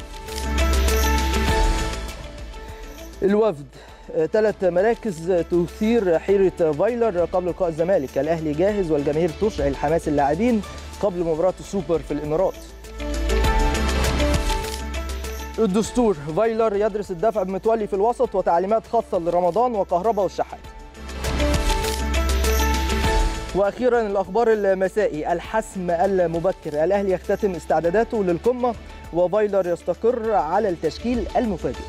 Speaker 1: الوفد ثلاث مراكز تثير حيرة فايلر قبل لقاء الزمالك الأهلي جاهز والجماهير تشعل حماس اللاعبين قبل مباراة السوبر في الإمارات الدستور فايلر يدرس الدفع بمتولي في الوسط وتعليمات خاصة لرمضان وكهرباء والشحات واخيرا الاخبار المسائي الحسم المبكر الاهلي يختتم استعداداته للقمه وفايلر يستقر على التشكيل المفاجئ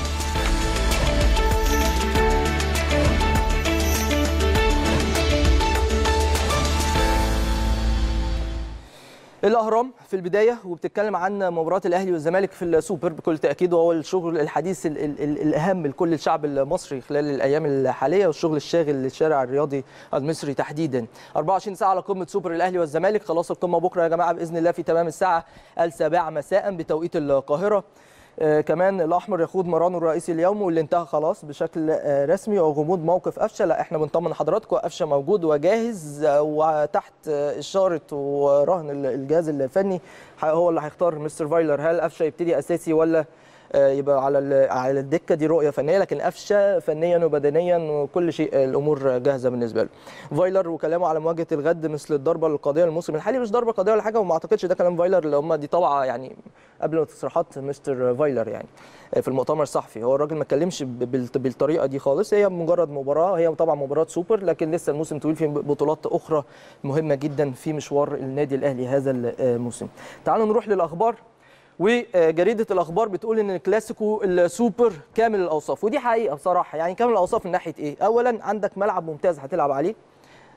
Speaker 1: الاهرام في البدايه وبتتكلم عن مباراه الاهلي والزمالك في السوبر بكل تاكيد وهو الشغل الحديث ال ال ال الاهم لكل الشعب المصري خلال الايام الحاليه والشغل الشاغل للشارع الرياضي المصري تحديدا 24 ساعه على قمه سوبر الاهلي والزمالك خلاص القمه بكره يا جماعه باذن الله في تمام الساعه السابعه مساء بتوقيت القاهره آه كمان الاحمر يخوض مرانه الرئيسي اليوم واللي انتهى خلاص بشكل آه رسمي وغموض موقف قفشه لا احنا بنطمن حضراتكم قفشه موجود وجاهز آه وتحت اشاره ورهن الجهاز الفني هو اللي هيختار مستر فايلر هل قفشه يبتدي اساسي ولا يبقى على على الدكه دي رؤيه فنيه لكن قفشه فنيا وبدنيا وكل شيء الامور جاهزه بالنسبه له. فايلر وكلامه على مواجهه الغد مثل الضربه القاضيه للموسم الحالي مش ضربه قاضيه ولا حاجه وما اعتقدش ده كلام فايلر اللي هم دي طبعا يعني قبل تصريحات مستر فايلر يعني في المؤتمر الصحفي هو الراجل ما اتكلمش بالطريقه دي خالص هي مجرد مباراه هي طبعا مباراه سوبر لكن لسه الموسم طويل في بطولات اخرى مهمه جدا في مشوار النادي الاهلي هذا الموسم. تعالوا نروح للاخبار وجريده الاخبار بتقول ان الكلاسيكو السوبر كامل الاوصاف ودي حقيقه بصراحه يعني كامل الاوصاف من ناحيه ايه اولا عندك ملعب ممتاز هتلعب عليه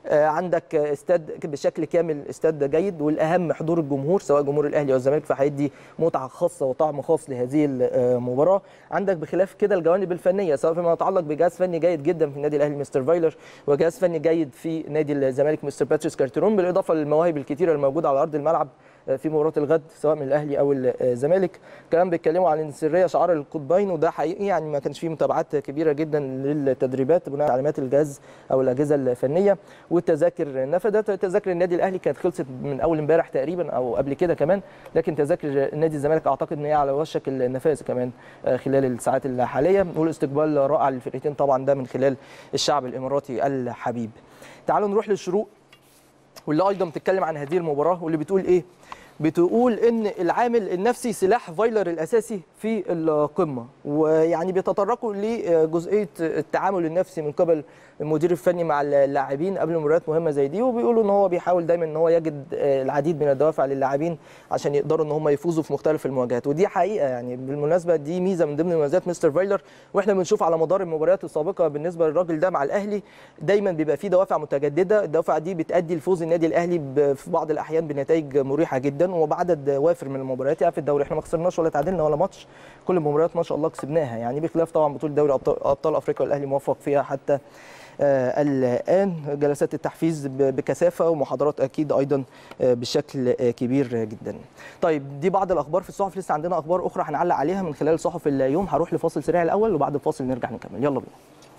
Speaker 1: آه، عندك استاد بشكل كامل استاد جيد والاهم حضور الجمهور سواء جمهور الاهلي او الزمالك فهيدي متعه خاصه وطعم خاص لهذه المباراه عندك بخلاف كده الجوانب الفنيه سواء فيما يتعلق بجهاز فني جيد جدا في النادي الاهلي مستر فايلر وجهاز فني جيد في نادي الزمالك مستر باتريس كارتيرون بالاضافه للمواهب الكثيره الموجوده على ارض الملعب في مباراه الغد سواء من الاهلي او الزمالك كمان بيتكلموا عن السريه شعار القطبين وده حقيقي يعني ما كانش فيه متابعات كبيره جدا للتدريبات بناء على تعليمات الجهاز او الاجهزه الفنيه والتذاكر نفذت تذاكر النادي الاهلي كانت خلصت من اول امبارح تقريبا او قبل كده كمان لكن تذاكر نادي الزمالك اعتقد ان هي على وشك النفاذ كمان خلال الساعات الحاليه والاستقبال رائع للفرقتين طبعا ده من خلال الشعب الاماراتي الحبيب تعالوا نروح للشروق واللي ايضا بتتكلم عن هذه المباراه واللي بتقول ايه بتقول ان العامل النفسي سلاح فايلر الاساسي في القمه ويعني بيتطرقوا لجزئيه التعامل النفسي من قبل المدير الفني مع اللاعبين قبل مباريات مهمه زي دي وبيقولوا ان هو بيحاول دايما ان هو يجد العديد من الدوافع للاعبين عشان يقدروا ان هم يفوزوا في مختلف المواجهات ودي حقيقه يعني بالمناسبه دي ميزه من ضمن مميزات مستر فايلر واحنا بنشوف على مدار المباريات السابقه بالنسبه للراجل ده مع الاهلي دايما بيبقى فيه دوافع متجدده الدوافع دي بتادي لفوز النادي الاهلي في بعض الاحيان بنتائج مريحه جدا وبعدد وافر من المباريات يعني في الدوري احنا ما خسرناش ولا تعادلنا ولا ماتش كل المباريات ما شاء الله كسبناها يعني بخلاف طبعا بطوله دوري ابطال افريقيا والاهلي موفق فيها حتى آه الان جلسات التحفيز بكثافه ومحاضرات اكيد ايضا آه بشكل آه كبير جدا. طيب دي بعض الاخبار في الصحف لسه عندنا اخبار اخرى هنعلق عليها من خلال صحف اليوم هروح لفاصل سريع الاول وبعد الفاصل نرجع نكمل يلا بينا.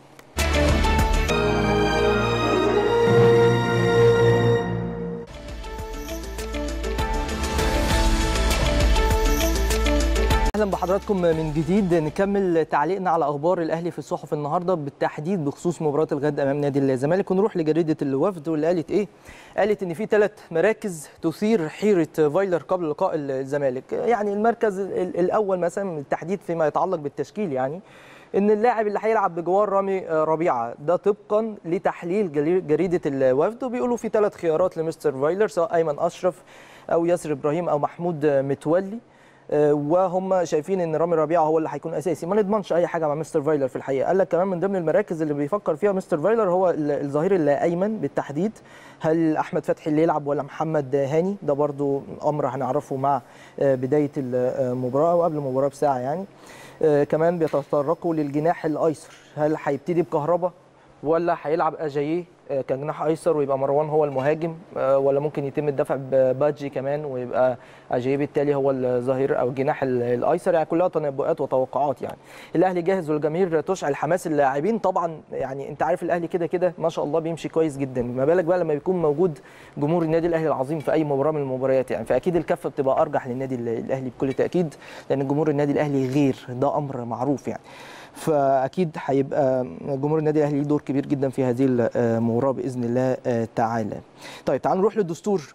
Speaker 1: اهلا بحضراتكم من جديد نكمل تعليقنا على اخبار الاهلي في الصحف النهارده بالتحديد بخصوص مباراه الغد امام نادي الزمالك ونروح لجريده الوفد واللي قالت ايه؟ قالت ان في ثلاث مراكز تثير حيره فايلر قبل لقاء الزمالك، يعني المركز الاول مثلا بالتحديد فيما يتعلق بالتشكيل يعني ان اللاعب اللي هيلعب بجوار رامي ربيعه ده طبقا لتحليل جريده الوفد وبيقولوا في ثلاث خيارات لمستر فايلر سواء ايمن اشرف او ياسر ابراهيم او محمود متولي وهم شايفين ان رامي ربيعه هو اللي هيكون اساسي ما نضمنش اي حاجه مع مستر فايلر في الحقيقه قال لك كمان من ضمن المراكز اللي بيفكر فيها مستر فايلر هو الظهير الايمن بالتحديد هل احمد فتحي اللي يلعب ولا محمد هاني ده برضو امر هنعرفه مع بدايه المباراه او قبل المباراه بساعه يعني كمان بيتطرقوا للجناح الايسر هل هيبتدي بكهربا ولا هيلعب اجاييه كجناح ايسر ويبقى مروان هو المهاجم ولا ممكن يتم الدفع ببادجي كمان ويبقى اجاييه بالتالي هو الظهير او الجناح الايسر يعني كلها تنبؤات وتوقعات يعني الاهلي جاهز والجماهير تشعل حماس اللاعبين طبعا يعني انت عارف الاهلي كده كده ما شاء الله بيمشي كويس جدا ما بالك بقى لما يكون موجود جمهور النادي الاهلي العظيم في اي مباراه من المباريات يعني فاكيد الكفه بتبقى ارجح للنادي الاهلي بكل تاكيد لان جمهور النادي الاهلي غير ده امر معروف يعني فاكيد هيبقى جمهور النادي الاهلي دور كبير جدا في هذه المباراه باذن الله تعالى. طيب تعالوا نروح للدستور.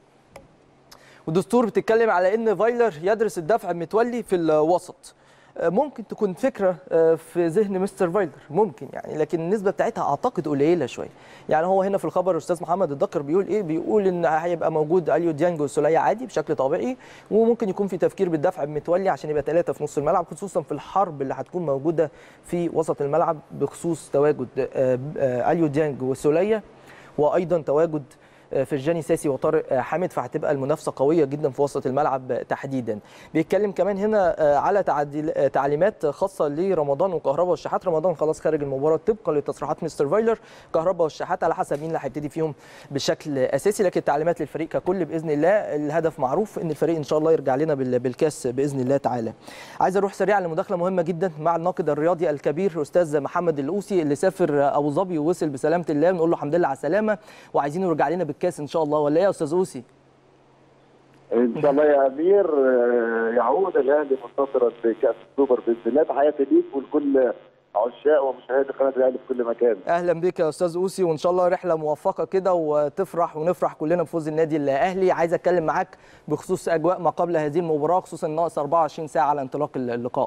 Speaker 1: والدستور بتتكلم على ان فايلر يدرس الدفع متولي في الوسط. ممكن تكون فكره في ذهن مستر فايلر ممكن يعني لكن النسبه بتاعتها اعتقد قليله شويه يعني هو هنا في الخبر الاستاذ محمد الدكر بيقول ايه بيقول ان هيبقى موجود اليو ديانج وسوليه عادي بشكل طبيعي وممكن يكون في تفكير بالدفع بمتولي عشان يبقى ثلاثه في نص الملعب خصوصا في الحرب اللي هتكون موجوده في وسط الملعب بخصوص تواجد اليو ديانج وسوليه وايضا تواجد فرجاني ساسي وطارق حامد فهتبقى المنافسه قويه جدا في وسط الملعب تحديدا بيتكلم كمان هنا على تعديل تعليمات خاصه لرمضان وكهرباء والشحات رمضان خلاص خارج المباراه طبقا لتصريحات مستر فايلر كهرباء والشحات على حسب مين اللي هيبتدي فيهم بشكل اساسي لكن التعليمات للفريق ككل باذن الله الهدف معروف ان الفريق ان شاء الله يرجع لنا بالكاس باذن الله تعالى عايز اروح سريعا لمداخله مهمه جدا مع الناقد الرياضي الكبير استاذ محمد الاوسي اللي سافر ابو ظبي ووصل بسلامه الله بنقول له الحمد لله على السلامه وعايزين يرجع لنا الكاس ان شاء الله ولا ايه يا استاذ اوسي؟
Speaker 21: ان شاء الله يا امير يعود الاهلي منتصرا بكاس السوبر باذن الله تحياتي ليك ولكل عشاق ومشاهدي قناه الاهلي في كل مكان.
Speaker 1: اهلا بك يا استاذ اوسي وان شاء الله رحله موفقه كده وتفرح ونفرح كلنا بفوز النادي الاهلي، عايز اتكلم معاك بخصوص اجواء ما قبل هذه المباراه خصوصا ناقص 24 ساعه على انطلاق اللقاء.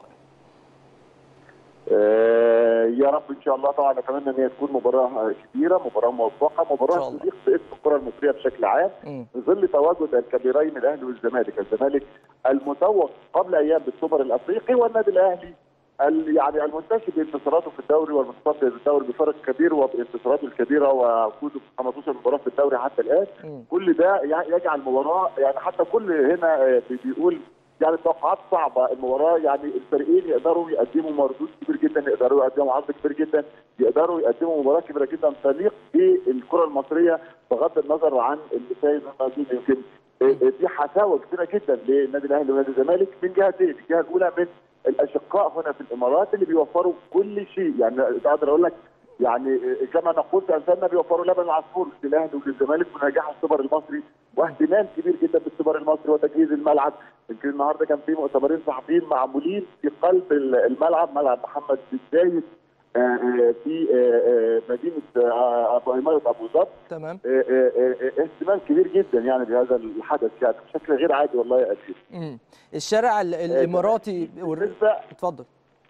Speaker 21: يا رب ان شاء الله طبعا اتمنى ان هي تكون مباراه كبيره مباراه موفقه مباراه تليق باسم الكره المصريه بشكل عام في ظل تواجد الكبيرين الاهلي والزمالك الزمالك المتوج قبل ايام بالسوبر الافريقي والنادي الاهلي ال- يعني المنتشر بانتصاراته في الدوري والمتصدر بالدوري بفرق كبير وبانتصاراته الكبيره وفوزه في 15 مباراه في الدوري حتى الان كل ده ي- يجعل المباراه يعني حتى كل هنا آه، بي- بيقول يعني توقعات صعبه المباراه يعني الفريقين يقدروا يقدموا مردود كبير جدا يقدروا يقدموا عرض كبير جدا يقدروا يقدموا مباراه كبيره جدا تليق بالكره المصريه بغض النظر عن اللي فايز والموجود يمكن آه، آه، دي حفاوه كبيره جدا للنادي الاهلي ونادي الزمالك من جهتين الجهه الاولى من الاشقاء هنا في الامارات اللي بيوفروا كل شيء يعني اقدر اقول لك يعني كما نقول في امثالنا بيوفروا لبن العصفور للاهلي وللزمالك ونجاح السوبر المصري واهتمام كبير جدا بالسوبر المصري وتجهيز الملعب يمكن النهارده كان في مؤتمرين صحفيين معمولين في قلب الملعب ملعب محمد بن زايد آه، آه، في آه، آه، مدينه آه، ابو عماره ابو ظبي
Speaker 1: تمام
Speaker 21: آه، آه، آه، اهتمام كبير جدا يعني بهذا الحدث يعني بشكل غير عادي والله يا أكيد.
Speaker 1: مم. الشارع ال- الاماراتي
Speaker 21: بالنسبه
Speaker 1: اتفضل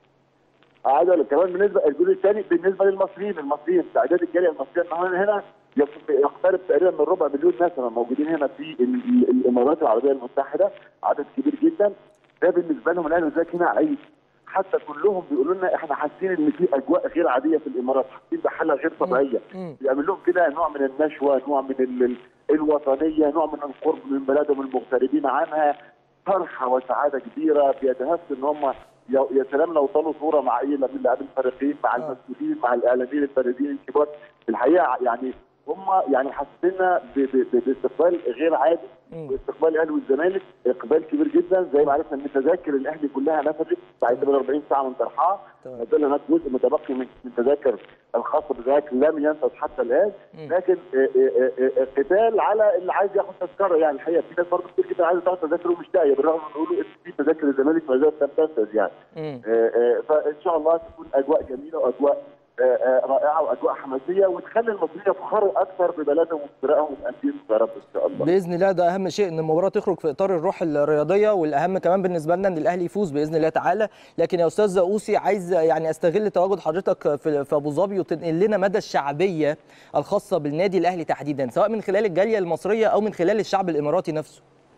Speaker 21: عايز اقول لك كمان بالنسبه الجزء الثاني بالنسبه للمصريين المصريين تعداد الجاليه المصريه النهارده هنا يق- يقترب تقريبا من ربع مليون نسمه موجودين هنا في ال- ال- الامارات العربيه المتحده عدد كبير جدا ده بالنسبه لهم الاهلي والزمالك هنا عيد حتى كلهم بيقولوا لنا احنا حاسين ان في اجواء غير عاديه في الامارات حاسين بحاله غير طبيعيه بيعمل لهم كده نوع من النشوه نوع من ال- ال- الوطنيه نوع من القرب من بلادهم المغتربين عنها فرحه وسعاده كبيره بيتهفوا ان هم يا يا سلام لو طالوا صوره مع اي من لاعبي الفريقين مع المسؤولين مع الاعلاميين الفريقين الكبار في الحقيقه يعني هم يعني حسينا ب- ب- ب- باستقبال غير عادي واستقبال الاهلي والزمالك اقبال كبير جدا زي ما عرفنا ان تذاكر الاهلي كلها نفذت بعد 48 ساعه من طرحها ما زال هناك جزء متبقي من من التذاكر الخاصه بذلك لم ينفذ حتى الان لكن آه، آه، آه، آه، قتال على اللي عايز ياخد تذكره يعني الحقيقه في ناس برضه كتير جدا عايزه تاخد تذاكر ومش لاقيه بالرغم من بيقولوا ان في تذاكر الزمالك ما زالت لم تنفذ يعني
Speaker 1: مم.
Speaker 21: آه، آه، فان شاء الله تكون اجواء جميله واجواء آه، آه، رائعه واجواء حماسيه وتخلي المصريين يفخروا اكثر ببلدهم وبفرقهم وانديتهم يا رب ان شاء الله.
Speaker 1: باذن الله ده اهم شيء ان المباراه تخرج في اطار الروح الرياضيه والاهم كمان بالنسبه لنا ان الاهلي يفوز باذن الله تعالى لكن يا استاذ اوسي عايز يعني استغل تواجد حضرتك في في ابو ظبي وتنقل لنا مدى الشعبيه الخاصه بالنادي الاهلي تحديدا سواء من خلال الجاليه المصريه او من خلال الشعب الاماراتي نفسه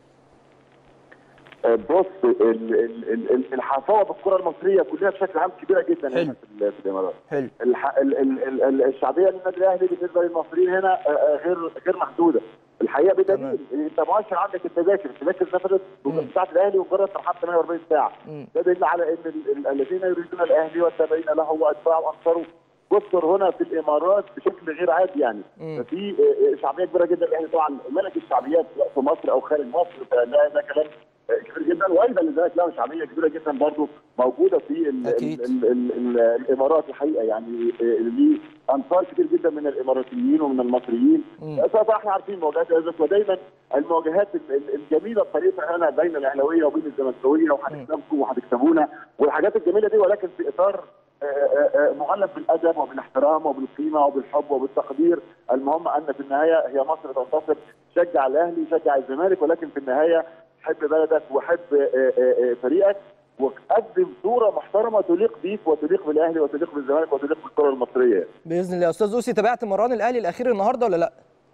Speaker 21: آه، بص ال- ال- ال- ال- الحفاوه بالكره المصريه كلها بشكل عام كبيره جدا هنا في ال- في الامارات.
Speaker 1: حلو
Speaker 21: الح... ال... ال... ال... ال- الشعبيه للنادي الاهلي بالنسبه للمصريين هنا آه، آه، غير غير محدوده. الحقيقه بدليل انت مؤشر عندك التذاكر، التذاكر نفذت بتاعت الاهلي ومجرد ترحاب 48 ساعه. ده دليل على ان ال... ال... الذين يريدون الاهلي والتابعين له واتباعه وانصاره كثر هنا في الامارات بشكل غير عادي يعني ففي آه، آه، شعبيه كبيره جدا الاهلي طبعا ملك الشعبيات سواء في مصر او خارج مصر فده ده كلام آه، كبير جدا وايضا لذلك له شعبيه كبيره جدا برضه موجوده في ال ال ال ال ال الامارات الحقيقه يعني آه، ليه انصار كتير جدا من الاماراتيين ومن المصريين آه، طبعا احنا عارفين مواجهات الازمات ودايما المواجهات ال- ال- الجميله الطريفه هنا بين الاهلاويه وبين الزملكاويه وهنكسبكم وهتكسبونا والحاجات الجميله دي ولكن في اطار آه، آه، آه، مغلف بالادب وبالاحترام وبالقيمه وبالحب وبالتقدير المهم ان في النهايه هي مصر تنتصر شجع الاهلي شجع الزمالك ولكن في النهايه حب بلدك وحب آه، آه، آه، فريقك وقدم صوره محترمه تليق بيك وتليق بالاهلي وتليق بالزمالك وتليق بالكره المصريه
Speaker 1: باذن الله استاذ اوسي تابعت مران الاهلي الاخير النهارده ولا لا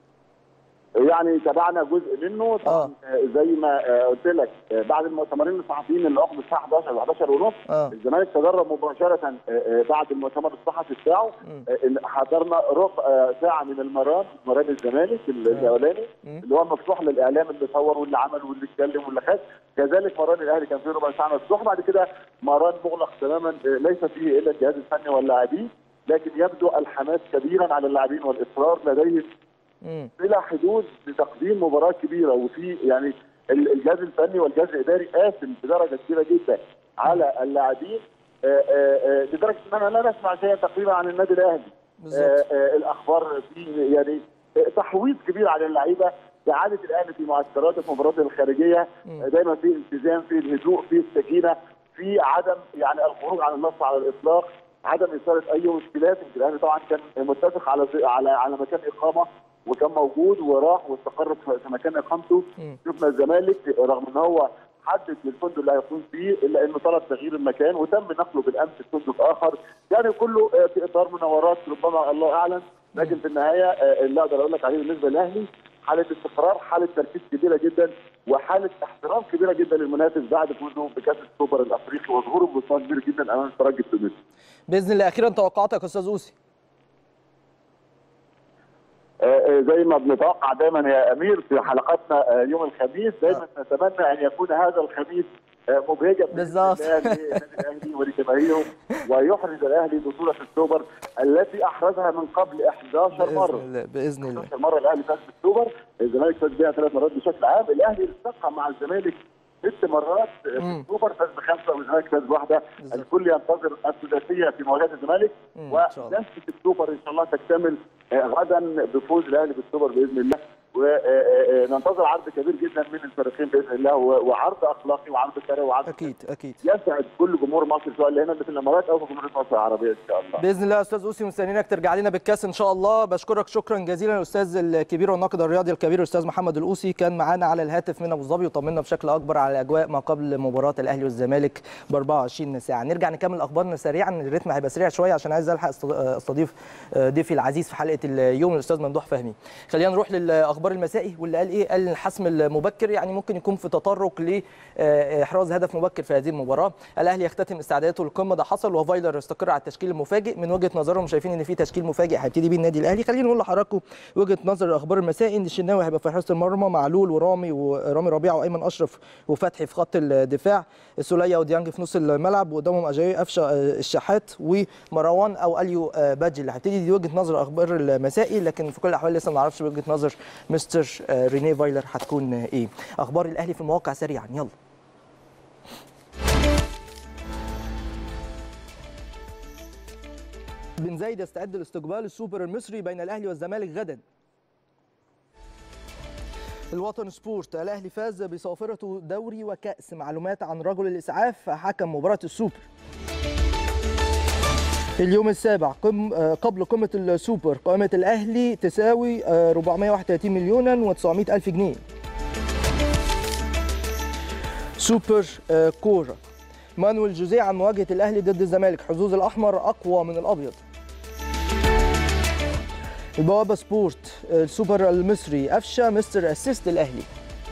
Speaker 21: يعني تابعنا جزء منه طبعا آه. زي ما آه، قلت لك آه، بعد المؤتمرين الصحفيين اللي اقموا الساعه 11 و 11 ونص
Speaker 1: آه.
Speaker 21: الزمالك تدرب مباشره آه، آه، بعد المؤتمر الصحفي بتاعه آه، اللي حضرنا ربع آه، ساعه من المران مران الزمالك الاولاني اللي هو مفتوح للاعلام اللي صور واللي عمل واللي اتكلم واللي خد كذلك مران الاهلي كان فيه ربع ساعه مفتوح بعد كده مران مغلق تماما آه، ليس فيه الا الجهاز الفني واللاعبين لكن يبدو الحماس كبيرا على اللاعبين والاصرار لديهم بلا حدود لتقديم مباراه كبيره وفي يعني ال- الجهاز الفني والجهاز الاداري قاسم بدرجه كبيره جدا على اللاعبين آه، آه، آه، لدرجه ان انا لا نسمع شيئا تقريبا عن النادي الاهلي آه، آه، الاخبار في يعني آه، تحويض كبير على اللعيبه اعاده الاهلي في معسكراته في مباراته الخارجيه آه، دايما في التزام في الهدوء في السكينه في عدم يعني الخروج عن النص على الاطلاق عدم اثاره اي مشكلات يمكن الاهلي طبعا كان متفق على على على مكان اقامه وكان موجود وراح واستقر في في مكان اقامته شفنا الزمالك رغم ان هو حدد الفندق اللي هيكون فيه الا انه طلب تغيير المكان وتم نقله بالامس لفندق اخر يعني كله آه، في اطار مناورات ربما الله اعلم لكن في النهايه آه، اللي اقدر اقول لك عليه بالنسبه للاهلي حاله استقرار حاله تركيز كبيره جدا وحاله احترام كبيره جدا للمنافس بعد فوزه بكاس السوبر الافريقي وظهوره بمستوى كبير جدا امام الترجي التونسي
Speaker 1: باذن الله اخيرا توقعاتك يا استاذ اوسي
Speaker 21: آه، آه، زي ما بنتوقع دايما يا امير في حلقاتنا آه، يوم الخميس دايما نتمنى ان يكون هذا الخميس آه، مبهجا
Speaker 1: بالظبط
Speaker 21: للنادي الاهلي ولجماهيره ويحرز الاهلي بطوله السوبر التي احرزها من قبل 11 مره
Speaker 1: باذن الله باذن الله
Speaker 21: 11 مره الاهلي فاز بالسوبر الزمالك فاز بها ثلاث مرات بشكل عام الاهلي التقى مع الزمالك ست مرات في السوبر فاز بخمسه والزمالك فاز بواحده الكل ينتظر الثلاثيه في مواجهه الزمالك
Speaker 1: مم، إن شاء الله.
Speaker 21: ونفسه السوبر ان شاء الله تكتمل آه، غدا بفوز الاهلي بالسوبر باذن الله وننتظر عرض كبير جدا من الفريقين باذن الله و- وعرض اخلاقي وعرض كروي وعرض
Speaker 1: اكيد اكيد
Speaker 21: يسعد كل جمهور مصر سواء اللي هنا اللي في الامارات او في جمهوريه مصر العربيه ان شاء الله
Speaker 1: باذن الله يا استاذ اوسي مستنيينك ترجع لنا بالكاس ان شاء الله بشكرك شكرا جزيلا الاستاذ الكبير والناقد الرياضي الكبير الاستاذ محمد الاوسي كان معانا على الهاتف من ابو ظبي وطمنا بشكل اكبر على اجواء ما قبل مباراه الاهلي والزمالك ب 24 ساعه نرجع نكمل اخبارنا سريعا الريتم هيبقى سريع شويه عشان عايز الحق است- استضيف ضيفي العزيز في حلقه اليوم الاستاذ ممدوح فهمي خلينا نروح للاخبار المسائي واللي قال ايه قال الحسم المبكر يعني ممكن يكون في تطرق لاحراز هدف مبكر في هذه المباراه الاهلي يختتم استعداداته للقمه ده حصل وفايلر استقر على التشكيل المفاجئ من وجهه نظرهم شايفين ان في تشكيل مفاجئ هيبتدي بيه النادي الاهلي خلينا نقول لحضراتكم وجهه نظر الاخبار المسائي ان الشناوي هيبقى في حراسه المرمى معلول ورامي ورامي ربيعه وايمن اشرف وفتحي في خط الدفاع السوليه وديانج في نص الملعب وقدامهم اجاي قفشه الشحات ومروان او اليو بادجي اللي هتبتدي دي وجهه نظر اخبار المسائي لكن في كل الاحوال لسه ما نعرفش وجهه نظر مستر ريني فايلر هتكون ايه اخبار الاهلي في المواقع سريعا يلا بن زايد يستعد لاستقبال السوبر المصري بين الاهلي والزمالك غدا الوطن سبورت الاهلي فاز بصافرته دوري وكاس معلومات عن رجل الاسعاف حكم مباراه السوبر اليوم السابع قم قبل قمة السوبر قائمة الأهلي تساوي 431 مليون و900 ألف جنيه سوبر كورة مانويل جوزيه عن مواجهة الأهلي ضد الزمالك حظوظ الأحمر أقوى من الأبيض البوابة سبورت السوبر المصري أفشى مستر أسيست الأهلي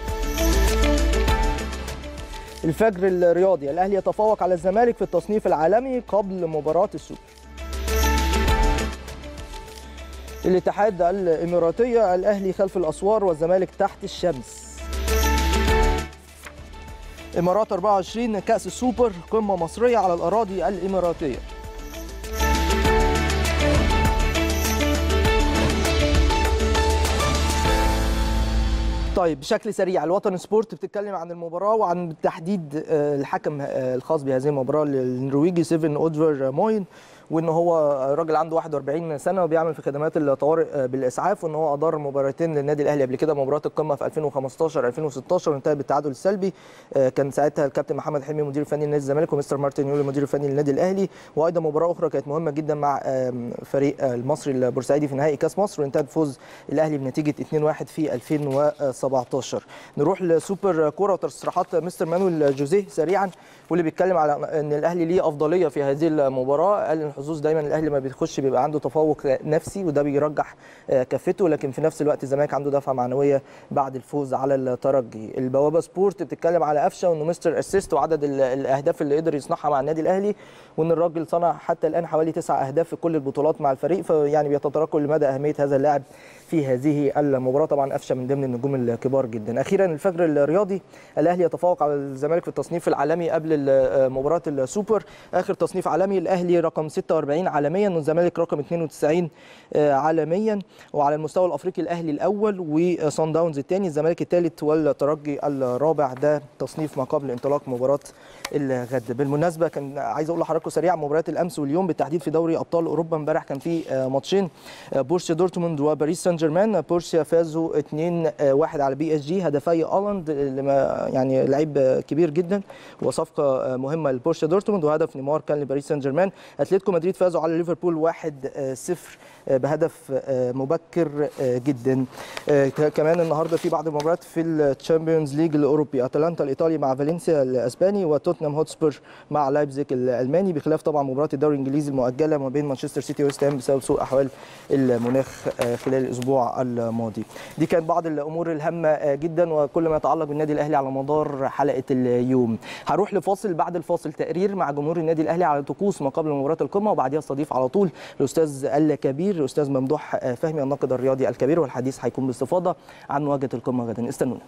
Speaker 1: الفجر الرياضي الأهلي يتفوق على الزمالك في التصنيف العالمي قبل مباراة السوبر الاتحاد الإماراتية الأهلي خلف الأسوار والزمالك تحت الشمس إمارات 24 كأس السوبر قمة مصرية على الأراضي الإماراتية طيب بشكل سريع الوطن سبورت بتتكلم عن المباراه وعن تحديد الحكم الخاص بهذه المباراه النرويجي سيفن اودفر موين وان هو راجل عنده 41 سنه وبيعمل في خدمات الطوارئ بالاسعاف وان هو ادار مباراتين للنادي الاهلي قبل كده مباراه القمه في 2015 2016 وانتهت بالتعادل السلبي كان ساعتها الكابتن محمد حلمي مدير فني لنادي الزمالك ومستر مارتن يولي مدير فني للنادي الاهلي وايضا مباراه اخرى كانت مهمه جدا مع فريق المصري البورسعيدي في نهائي كاس مصر وانتهت بفوز الاهلي بنتيجه 2-1 في 2017 نروح لسوبر كوره وتصريحات مستر مانويل جوزيه سريعا واللي بيتكلم على ان الاهلي ليه افضليه في هذه المباراه قال ان الحظوظ دايما الاهلي ما بيخش بيبقى عنده تفوق نفسي وده بيرجح كفته لكن في نفس الوقت الزمالك عنده دفعه معنويه بعد الفوز على الترجي البوابه سبورت بتتكلم على قفشه وانه مستر اسيست وعدد الاهداف اللي قدر يصنعها مع النادي الاهلي وان الراجل صنع حتى الان حوالي تسع اهداف في كل البطولات مع الفريق فيعني بيتطرقوا لمدى اهميه هذا اللاعب في هذه المباراه طبعا قفشه من ضمن النجوم الكبار جدا اخيرا الفجر الرياضي الاهلي يتفوق على الزمالك في التصنيف العالمي قبل مباراه السوبر اخر تصنيف عالمي الاهلي رقم 46 عالميا والزمالك رقم 92 عالميا وعلى المستوى الافريقي الاهلي الاول وصن داونز الثاني الزمالك الثالث والترجي الرابع ده تصنيف ما قبل انطلاق مباراه الغد بالمناسبه كان عايز اقول لحضراتكم سريعا مباريات الامس واليوم بالتحديد في دوري ابطال اوروبا امبارح كان في ماتشين بورسيا دورتموند وباريس سان جيرمان بورسيا فازوا 2-1 على بي اس جي هدفي الاند يعني لعيب كبير جدا وصفقه مهمه لبورسيا دورتموند وهدف نيمار كان لباريس سان جيرمان اتلتيكو مدريد فازوا على ليفربول 1-0 بهدف مبكر جدا كمان النهارده في بعض المباريات في الشامبيونز ليج الاوروبي اتلانتا الايطالي مع فالنسيا الاسباني وتوتنهام هوتسبير مع لايبزيج الالماني بخلاف طبعا مباراه الدوري الانجليزي المؤجله ما بين مانشستر سيتي وويست هام بسبب سوء احوال المناخ خلال الاسبوع الماضي دي كانت بعض الامور الهامه جدا وكل ما يتعلق بالنادي الاهلي على مدار حلقه اليوم هروح لفاصل بعد الفاصل تقرير مع جمهور النادي الاهلي على طقوس ما قبل مباراه القمه وبعديها استضيف على طول الاستاذ الكبير الاستاذ ممدوح فهمي الناقد الرياضي الكبير والحديث هيكون باستفاضه عن مواجهه القمه غدا استنونا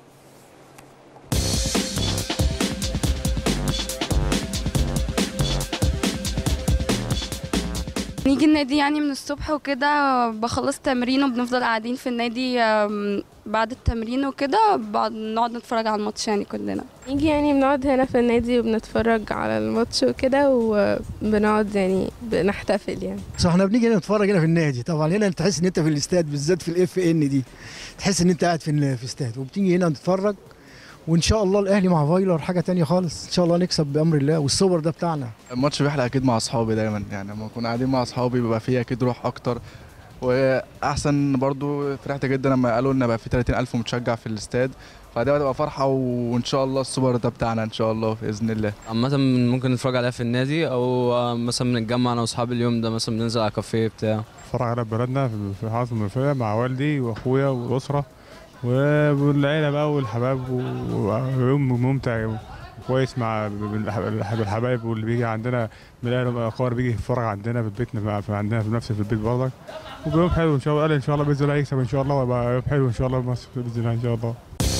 Speaker 5: نيجي النادي يعني من الصبح وكده بخلص تمرين وبنفضل قاعدين في النادي آم، بعد التمرين وكده بعد نقعد نتفرج على الماتش يعني كلنا
Speaker 22: نيجي يعني بنقعد هنا في النادي وبنتفرج على الماتش وكده وبنقعد يعني بنحتفل يعني
Speaker 23: صح احنا بنيجي هنا نتفرج هنا في النادي طبعا هنا انت تحس ان انت في الاستاد بالذات في الاف ان دي تحس ان انت قاعد في ال- في استاد وبتيجي هنا نتفرج وان شاء الله الاهلي مع فايلر حاجه تانية خالص ان شاء الله نكسب بامر الله والسوبر ده بتاعنا
Speaker 24: الماتش بيحلى اكيد مع اصحابي دايما يعني لما اكون قاعدين مع اصحابي بيبقى فيه اكيد روح اكتر واحسن برضو فرحت جدا لما قالوا ان بقى في 30000 متشجع في الاستاد فدي هتبقى فرحه وان شاء الله السوبر ده بتاعنا ان شاء الله باذن الله
Speaker 25: عامة ممكن نتفرج عليها في النادي او مثلا بنتجمع انا واصحابي اليوم ده مثلا بننزل على كافيه بتاع
Speaker 26: اتفرج على بلدنا في في الحرس المنوفية مع والدي واخويا والاسره والعيله بقى والحباب ويوم ممتع كويس مع بالح- بالحبايب واللي بيجي عندنا من الاهل والاخوار بيجي يتفرج عندنا في بيتنا مع- في عندنا في نفس في البيت برضك وبيوم حلو ان شاء الله ان شاء الله باذن الله يكسب ان شاء الله ويبقى يوم حلو ان شاء الله مصر باذن الله ان شاء الله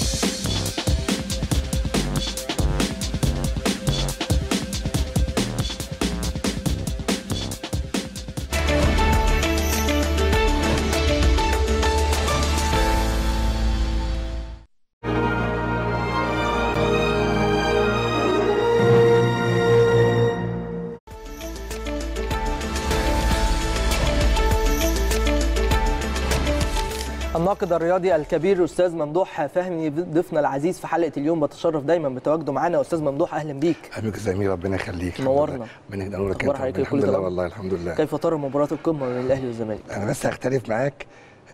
Speaker 1: الناقد الرياضي الكبير استاذ ممدوح فهمي ضيفنا العزيز في حلقه اليوم بتشرف دايما بتواجده معانا استاذ ممدوح اهلا بيك
Speaker 27: اهلا بك يا زميلي ربنا يخليك
Speaker 1: نورنا.
Speaker 27: ربنا ينورك
Speaker 1: أخبار
Speaker 27: انت
Speaker 1: حضرتك
Speaker 27: الحمد
Speaker 1: كله
Speaker 27: لله
Speaker 1: تمام؟
Speaker 27: والله الحمد لله
Speaker 1: كيف ترى مباراه القمه بين الاهلي والزمالك
Speaker 27: انا بس هختلف معاك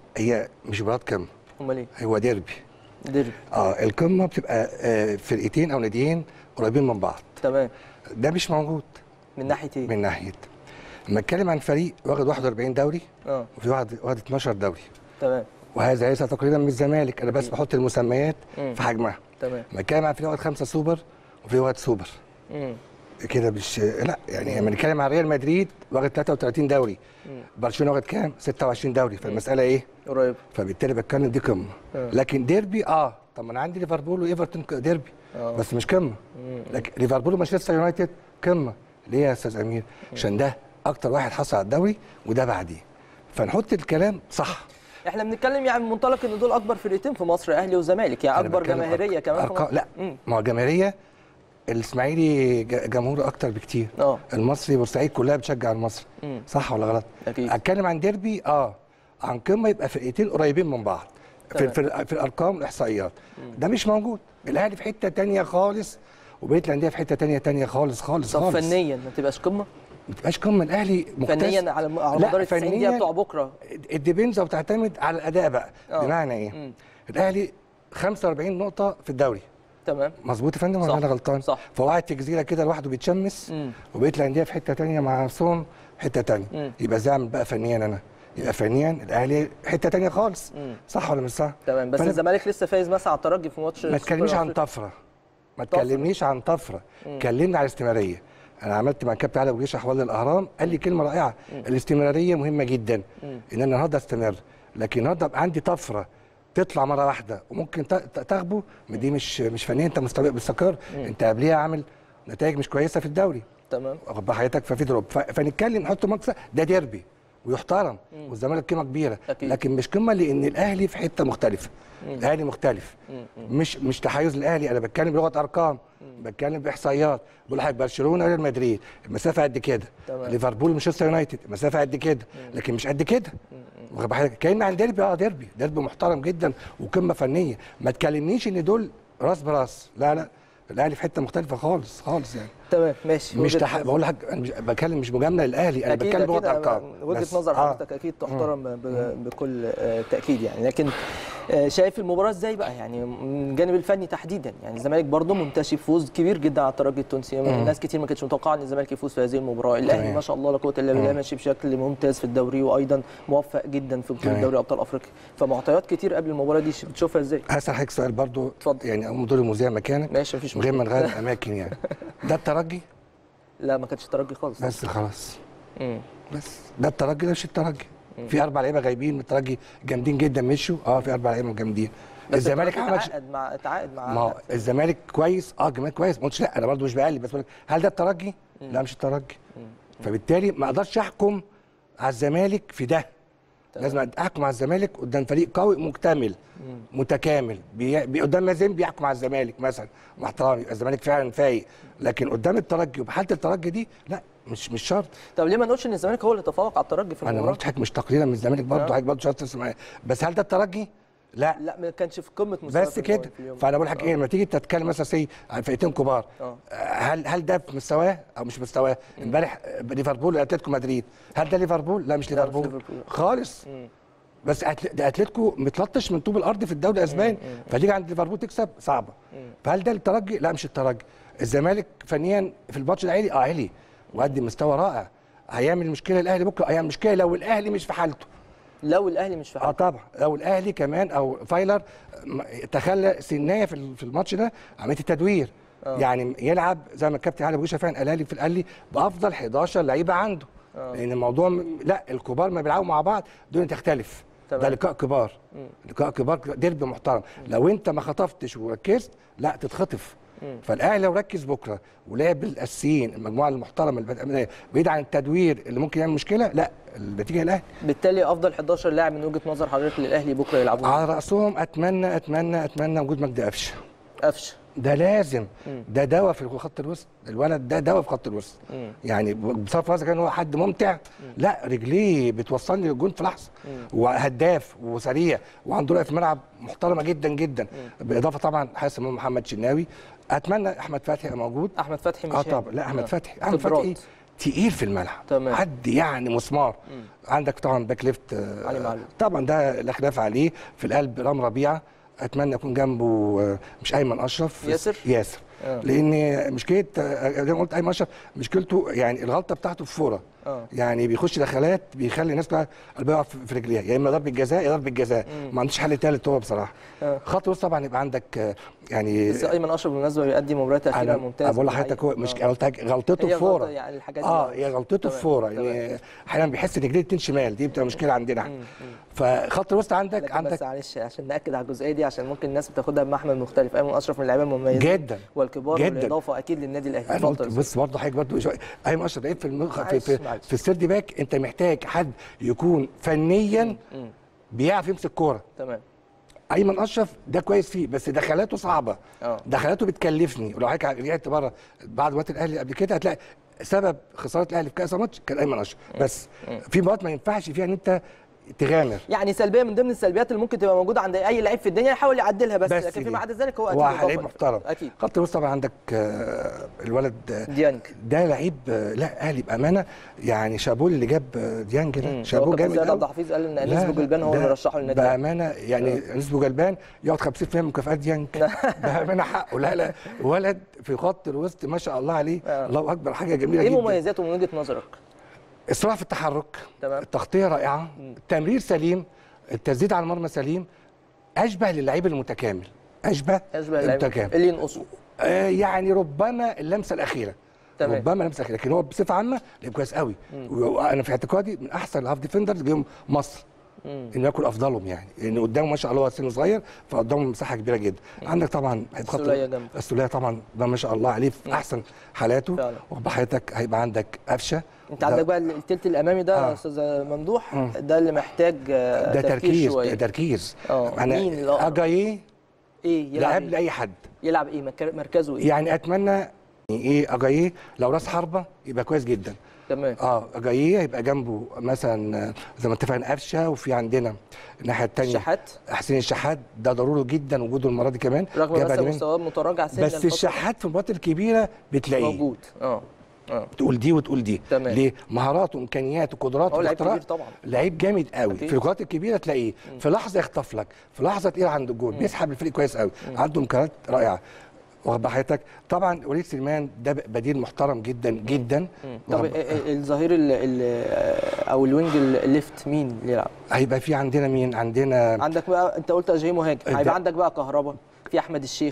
Speaker 27: هي مش مباراه كم
Speaker 1: امال ايه
Speaker 27: هو ديربي
Speaker 1: ديربي
Speaker 27: اه القمه بتبقى آه فرقتين او ناديين قريبين من بعض
Speaker 1: تمام
Speaker 27: ده مش موجود
Speaker 1: من ناحيه ايه
Speaker 27: من ناحيه لما اتكلم عن فريق واخد 41 دوري
Speaker 1: اه
Speaker 27: وفي واحد واخد 12 دوري
Speaker 1: تمام
Speaker 27: وهذا ليس تقليلا من الزمالك انا بس بحط المسميات
Speaker 1: مم.
Speaker 27: في حجمها
Speaker 1: تمام
Speaker 27: لما اتكلم عن فريق واخد خمسه سوبر وفي واحد سوبر
Speaker 1: مم.
Speaker 27: كده مش لا يعني لما نتكلم عن ريال مدريد واخد 33 دوري
Speaker 1: مم.
Speaker 27: برشلونه واخد كام 26 دوري فالمساله ايه
Speaker 1: قريب
Speaker 27: فبالتالي بتكلم دي قمه
Speaker 1: آه.
Speaker 27: لكن ديربي اه طب ما انا عندي ليفربول وايفرتون ك- ديربي
Speaker 1: آه.
Speaker 27: بس مش قمه
Speaker 1: مم.
Speaker 27: لكن ليفربول ومانشستر يونايتد قمه ليه يا استاذ امير عشان ده اكتر واحد حصل على الدوري وده بعديه فنحط الكلام صح
Speaker 1: احنا بنتكلم يعني من منطلق ان دول اكبر فرقتين في مصر اهلي وزمالك يعني
Speaker 27: أنا
Speaker 1: اكبر
Speaker 27: بتكلم
Speaker 1: جماهيريه
Speaker 27: أرق-
Speaker 1: كمان في
Speaker 27: أرقام
Speaker 1: مصر.
Speaker 27: لا
Speaker 1: مم.
Speaker 27: ما هو جماهيريه الاسماعيلي ج- جمهوره اكتر بكتير
Speaker 1: اه
Speaker 27: المصري بورسعيد كلها بتشجع المصري
Speaker 1: مم.
Speaker 27: صح ولا غلط
Speaker 1: اكيد
Speaker 27: اتكلم عن ديربي اه عن قمه يبقى فرقتين قريبين من بعض في,
Speaker 1: تمام.
Speaker 27: في, في الارقام والاحصائيات ده مش موجود الاهلي في حته تانية خالص وبقيه الانديه في حته تانية تانية خالص خالص
Speaker 1: طب
Speaker 27: خالص
Speaker 1: فنيا ما تبقاش قمه
Speaker 27: ما تبقاش قمه الاهلي مختلف
Speaker 1: فنيا على على
Speaker 27: لا،
Speaker 1: مدار ال 90 دقيقه
Speaker 27: فنياً
Speaker 1: بتوع بكره
Speaker 27: الديبينز بتعتمد على الاداء بقى
Speaker 1: آه.
Speaker 27: بمعنى ايه
Speaker 1: مم.
Speaker 27: الاهلي 45 نقطه في الدوري
Speaker 1: تمام
Speaker 27: مظبوط يا فندم ولا
Speaker 1: صح.
Speaker 27: انا غلطان
Speaker 1: صح.
Speaker 27: فهو قاعد في جزيره كده لوحده بيتشمس
Speaker 1: مم.
Speaker 27: وبقيه الانديه في حته تانية مع نفسهم حته تانية
Speaker 1: مم.
Speaker 27: يبقى ازاي اعمل بقى فنيا انا يبقى فنيا الاهلي حته تانية خالص
Speaker 1: مم.
Speaker 27: صح ولا مش صح
Speaker 1: تمام بس
Speaker 27: فأنا-
Speaker 1: الزمالك لسه فايز مثلا على الترجي في ماتش
Speaker 27: ما
Speaker 1: السوبر
Speaker 27: تكلمنيش عن
Speaker 1: الأفريقي.
Speaker 27: طفره ما
Speaker 1: طفرة.
Speaker 27: تكلمنيش عن طفره
Speaker 1: مم.
Speaker 27: كلمني على استمراريه انا عملت مع كابتن علي ابو جيش احوال الاهرام قال لي كلمه رائعه
Speaker 1: مم.
Speaker 27: الاستمراريه مهمه جدا
Speaker 1: مم.
Speaker 27: ان انا النهارده استمر لكن النهارده يبقى عندي طفره تطلع مره واحده وممكن ت- ت- تغبو ما دي مش مش فنيه انت مستوى مستقر
Speaker 1: مم.
Speaker 27: انت قبليها عامل نتائج مش كويسه في الدوري
Speaker 1: تمام
Speaker 27: واخد بال حضرتك ففي دروب ف- فنتكلم نحط مكسب ده ديربي ويحترم
Speaker 1: مم.
Speaker 27: والزمالك قيمه كبيره
Speaker 1: أكيد.
Speaker 27: لكن مش قمه لان الاهلي في حته مختلفه
Speaker 1: مم.
Speaker 27: الاهلي مختلف
Speaker 1: مم. مم.
Speaker 27: مش مش تحيز الاهلي انا بتكلم بلغه ارقام بتكلم باحصائيات بقول لحضرتك برشلونه ريال مدريد المسافه قد كده
Speaker 1: تمام.
Speaker 27: ليفربول مانشستر يونايتد المسافه قد كده لكن مش قد كده واخد بال حضرتك كان عن ديربي اه ديربي ديربي محترم جدا وقمه فنيه ما تكلمنيش ان دول راس براس لا لا الاهلي في حته مختلفه خالص خالص يعني
Speaker 1: تمام ماشي
Speaker 27: مش
Speaker 1: وجهة
Speaker 27: تح...
Speaker 1: نظر.
Speaker 27: بقول لك انا مش بتكلم مش مجامله للاهلي انا
Speaker 1: أكيد
Speaker 27: بتكلم
Speaker 1: أكيد
Speaker 27: بوضع ارقام
Speaker 1: أنا- وجهه
Speaker 27: بس.
Speaker 1: نظر
Speaker 27: آه.
Speaker 1: حضرتك اكيد تحترم ب- بكل آه، تاكيد يعني لكن آه، شايف المباراه ازاي بقى يعني من الجانب الفني تحديدا يعني الزمالك برضه منتشي فوز كبير جدا على الترجي التونسي
Speaker 27: مم.
Speaker 1: ناس كتير ما كانتش متوقعه ان الزمالك يفوز في هذه المباراه الاهلي
Speaker 27: تمام.
Speaker 1: ما شاء الله لا قوه الا بالله
Speaker 27: مم.
Speaker 1: ماشي بشكل ممتاز في الدوري وايضا موفق جدا في بطوله
Speaker 27: تمام.
Speaker 1: دوري ابطال افريقيا فمعطيات كتير قبل المباراه دي بتشوفها ازاي
Speaker 27: هسأل حضرتك سؤال برضو يعني اقوم دور المذيع مكانك
Speaker 1: ماشي مفيش
Speaker 27: من غير ما
Speaker 1: مشكلة.
Speaker 27: نغير الاماكن يعني ده الترجي
Speaker 1: لا ما كانتش ترجي خالص
Speaker 27: بس خلاص
Speaker 1: مم.
Speaker 27: بس ده الترجي ده مش الترجي في اربع لعيبه غايبين من الترجي جامدين جدا مشوا اه في اربع لعيبه جامدين
Speaker 1: بس
Speaker 27: الزمالك
Speaker 1: الترجي
Speaker 27: عمل ش-
Speaker 1: تعاقد مع تعاقد مع
Speaker 27: ما هو الزمالك كويس اه الزمالك كويس ما قلتش لا انا برضو مش بقلب بس بقول لك هل ده الترجي؟ لا مش الترجي فبالتالي ما اقدرش احكم على الزمالك في ده لازم احكم على الزمالك قدام فريق قوي مكتمل متكامل بي... بي- قدام مازن بيحكم على الزمالك مثلا مع احترامي يبقى الزمالك فعلا فايق لكن قدام الترجي وبحاله الترجي دي لا مش مش شرط
Speaker 1: طب ليه ما نقولش ان الزمالك هو اللي تفوق على الترجي في
Speaker 27: انا ما
Speaker 1: المباراه
Speaker 27: قلتش حاجه مش تقليلا من الزمالك برضه
Speaker 1: آه.
Speaker 27: حضرتك برضه شرط تسمع بس هل ده الترجي؟ لا
Speaker 1: لا ما كانش في قمه مستواه
Speaker 27: بس
Speaker 1: في اليوم-
Speaker 27: كده
Speaker 1: في اليوم.
Speaker 27: فانا بقول لك
Speaker 1: آه.
Speaker 27: ايه لما تيجي تتكلم مثلا سي عن فرقتين كبار
Speaker 1: اه
Speaker 27: هل هل ده في مستواه او مش مستواه امبارح ليفربول واتلتيكو مدريد هل ده ليفربول لا مش
Speaker 1: لا، مش
Speaker 27: ليفربول
Speaker 1: ليفربول.
Speaker 27: خالص
Speaker 1: مم.
Speaker 27: بس أتل- ده اتلتيكو متلطش من طوب الارض في الدوري الاسباني فتيجي عند ليفربول تكسب صعبه فهل ده الترجي لا مش الترجي الزمالك فنيا في الماتش ده عالي اه عالي وقدم مستوى رائع هيعمل مشكله الاهلي بكره هيعمل مشكله لو الاهلي مش في حالته
Speaker 1: لو الاهلي مش في
Speaker 27: اه طبعا لو الاهلي كمان او فايلر م- تخلى سنايه في ال- في الماتش ده عمليه التدوير
Speaker 1: آه.
Speaker 27: يعني يلعب زي ما الكابتن علي ابو جيشه فعلا قال لي في الاهلي بافضل 11 لعيبه عنده
Speaker 1: آه.
Speaker 27: لان الموضوع م- لا الكبار ما بيلعبوا مع بعض دول تختلف
Speaker 1: تمام.
Speaker 27: ده لقاء كبار
Speaker 1: مم.
Speaker 27: لقاء كبار ديربي محترم لو انت ما خطفتش وركزت لا تتخطف
Speaker 1: مم.
Speaker 27: فالاهلي لو ركز بكره ولعب بالاساسيين المجموعه المحترمه البدنيه بعيد عن التدوير اللي ممكن يعمل مشكله لا النتيجه الاهلي
Speaker 1: بالتالي افضل 11 لاعب من وجهه نظر حضرتك للاهلي بكره يلعبون
Speaker 27: على راسهم اتمنى اتمنى اتمنى وجود مجدي قفشه
Speaker 1: قفشه
Speaker 27: ده لازم
Speaker 1: مم.
Speaker 27: ده دواء في خط الوسط الولد ده دواء في خط الوسط
Speaker 1: مم.
Speaker 27: يعني بصرف النظر كان هو حد ممتع لا رجليه بتوصلني للجون في لحظه وهداف وسريع وعنده رؤيه في الملعب محترمه جدا جدا بالاضافه طبعا حارس المرمى محمد شناوي اتمنى احمد فتحي يبقى موجود
Speaker 1: احمد فتحي مش
Speaker 27: اه
Speaker 1: هنا.
Speaker 27: طبعا لا احمد
Speaker 1: آه.
Speaker 27: فتحي احمد
Speaker 1: خبرات.
Speaker 27: فتحي تقيل في الملعب
Speaker 1: تمام.
Speaker 27: حد يعني مسمار
Speaker 1: مم.
Speaker 27: عندك طبعا باك ليفت آه،
Speaker 1: علي معلول.
Speaker 27: طبعا ده لا خلاف عليه في القلب رام ربيعه اتمنى يكون جنبه آه، مش ايمن اشرف
Speaker 1: ياسر؟
Speaker 27: ياسر
Speaker 1: آه.
Speaker 27: لان مشكله آه، زي ما قلت ايمن اشرف مشكلته يعني الغلطه بتاعته في فوره
Speaker 1: اه
Speaker 27: يعني بيخش دخلات بيخلي الناس كلها قلبها يقع في في رجليها يا اما ضربه جزاء يا ضربه جزاء
Speaker 1: مم.
Speaker 27: ما عندوش حل ثالث هو بصراحه
Speaker 1: آه.
Speaker 27: خط الوسط طبعا يبقى عندك آه، يعني
Speaker 1: بس ايمن اشرف بالمناسبه بيقدم مباريات اخيره
Speaker 27: انا
Speaker 1: ممتازه
Speaker 27: بقول لحضرتك هو مش قلت لك غلطته
Speaker 1: هي
Speaker 27: في فوره
Speaker 1: غلطة يعني الحاجات دي
Speaker 27: اه
Speaker 1: آه.
Speaker 27: هي غلطته
Speaker 1: تمام،
Speaker 27: في فوره
Speaker 1: تمام.
Speaker 27: يعني احيانا بيحس ان رجليه اتنين شمال دي بتبقى مشكله عندنا احنا فخط الوسط عندك
Speaker 1: لكن
Speaker 27: عندك
Speaker 1: بس معلش عشان ناكد على الجزئيه دي عشان ممكن الناس بتاخدها بمحمل مختلف ايمن اشرف من اللعيبه المميزين
Speaker 27: جدا
Speaker 1: والكبار
Speaker 27: جدا.
Speaker 1: بالاضافه اكيد للنادي الاهلي
Speaker 27: انا قلت
Speaker 1: اتفضل.
Speaker 27: بص برضه حضرتك برضه شوية. ايمن اشرف لعيب في المخ في,
Speaker 1: معلش،
Speaker 27: في,
Speaker 1: معلش.
Speaker 27: في السيرد باك انت محتاج حد يكون فنيا
Speaker 1: مم.
Speaker 27: بيعرف يمسك كوره
Speaker 1: تمام
Speaker 27: ايمن اشرف ده كويس فيه بس دخلاته صعبه
Speaker 1: اه
Speaker 27: دخلاته بتكلفني ولو حضرتك رجعت بره بعد وقت الاهلي قبل كده هتلاقي سبب خساره الاهلي في كاس الماتش كان ايمن اشرف بس في مباريات ما ينفعش فيها ان انت تغامر
Speaker 1: يعني سلبيه من ضمن السلبيات اللي ممكن تبقى موجوده عند اي لعيب في الدنيا يحاول يعدلها بس,
Speaker 27: بس
Speaker 1: لكن
Speaker 27: دي.
Speaker 1: فيما عدا ذلك هو
Speaker 27: هو
Speaker 1: اكيد
Speaker 27: لعيب
Speaker 1: إضافة.
Speaker 27: محترم
Speaker 1: اكيد
Speaker 27: خط الوسط طبعا عندك آه، الولد آه،
Speaker 1: ديانج
Speaker 27: ده لعيب آه، لا اهلي بامانه يعني شابول اللي جاب آه، ديانج ده شابول
Speaker 1: كابتن
Speaker 27: جامد
Speaker 1: سيد عبد
Speaker 27: قوي
Speaker 1: الحفيظ قال ان
Speaker 27: لا،
Speaker 1: انيس بوجلبان هو
Speaker 27: ده
Speaker 1: اللي رشحه للنادي الأهلي.
Speaker 27: بامانه يعني انيس بوجلبان ياخد 50% من مكافآت ديانج بامانه حقه لا لا ولد في خط الوسط ما شاء الله عليه الله اكبر حاجه جميله
Speaker 1: ايه
Speaker 27: جدا
Speaker 1: مميزاته من وجهه نظرك؟
Speaker 27: السرعه في التحرك
Speaker 1: تمام
Speaker 27: التغطيه رائعه التمرير سليم التسديد على المرمى سليم اشبه للعيب المتكامل اشبه
Speaker 1: اشبه اللعيب
Speaker 27: المتكامل
Speaker 1: اللي ينقصه
Speaker 27: آه يعني ربما اللمسه الاخيره
Speaker 1: تمام.
Speaker 27: ربما اللمسه الاخيره لكن هو بصفه عامه لعيب كويس قوي
Speaker 1: مم.
Speaker 27: وانا في اعتقادي من احسن الهاف ديفندرز جم مصر
Speaker 1: مم.
Speaker 27: انه يكون افضلهم يعني لان قدامه ما شاء الله هو سنه صغير فقدامه مساحه كبيره جدا عندك طبعا هيبقى
Speaker 1: السولية جنبه.
Speaker 27: السوليه طبعا ده ما شاء الله عليه في
Speaker 1: مم.
Speaker 27: احسن حالاته
Speaker 1: فعلا.
Speaker 27: وبحياتك هيبقى عندك قفشه
Speaker 1: انت
Speaker 27: ده-
Speaker 1: عندك بقى التلت الامامي ده يا
Speaker 27: آه.
Speaker 1: استاذ ممدوح
Speaker 27: مم.
Speaker 1: ده اللي محتاج آه،
Speaker 27: ده
Speaker 1: تفكير
Speaker 27: تركيز
Speaker 1: شويه
Speaker 27: ده تركيز
Speaker 1: اه
Speaker 27: انا
Speaker 1: مين الأقرب؟
Speaker 27: اجاييه
Speaker 1: ايه يلعب
Speaker 27: لعب
Speaker 1: إيه؟
Speaker 27: لاي حد
Speaker 1: يلعب ايه مكر- مركزه ايه
Speaker 27: يعني اتمنى ايه اجاييه لو راس حربه يبقى كويس جدا
Speaker 1: تمام
Speaker 27: اه جايه يبقى جنبه مثلا آه، زي ما اتفقنا قفشه وفي عندنا الناحيه الثانيه
Speaker 1: الشحات
Speaker 27: حسين الشحات ده ضروري جدا وجوده المره دي كمان
Speaker 1: رغم
Speaker 27: جاب
Speaker 1: بس
Speaker 27: أجوان.
Speaker 1: مستواه متراجع سنه
Speaker 27: بس الشحات في المباريات الكبيره بتلاقيه
Speaker 1: موجود اه اه
Speaker 27: تقول دي وتقول دي
Speaker 1: تمام.
Speaker 27: ليه مهاراته وامكانياته وقدراته
Speaker 1: هو لعيب
Speaker 27: واختراع-
Speaker 1: كبير طبعا
Speaker 27: لعيب جامد قوي
Speaker 1: أكيد.
Speaker 27: في الكرات الكبيره تلاقيه في لحظه يخطف لك في لحظه تقيل عند الجول بيسحب الفريق كويس قوي عنده امكانيات رائعه واخد بال حضرتك طبعا وليد سليمان ده بديل محترم جدا جدا
Speaker 1: طب
Speaker 27: واخد-
Speaker 1: ال- ال- الظهير ال- ال- او الوينج الليفت مين اللي يلعب؟
Speaker 27: هيبقى في عندنا مين عندنا
Speaker 1: عندك بقى انت قلت اجاي مهاجم
Speaker 27: ده-
Speaker 1: هيبقى عندك بقى كهربا في احمد الشيخ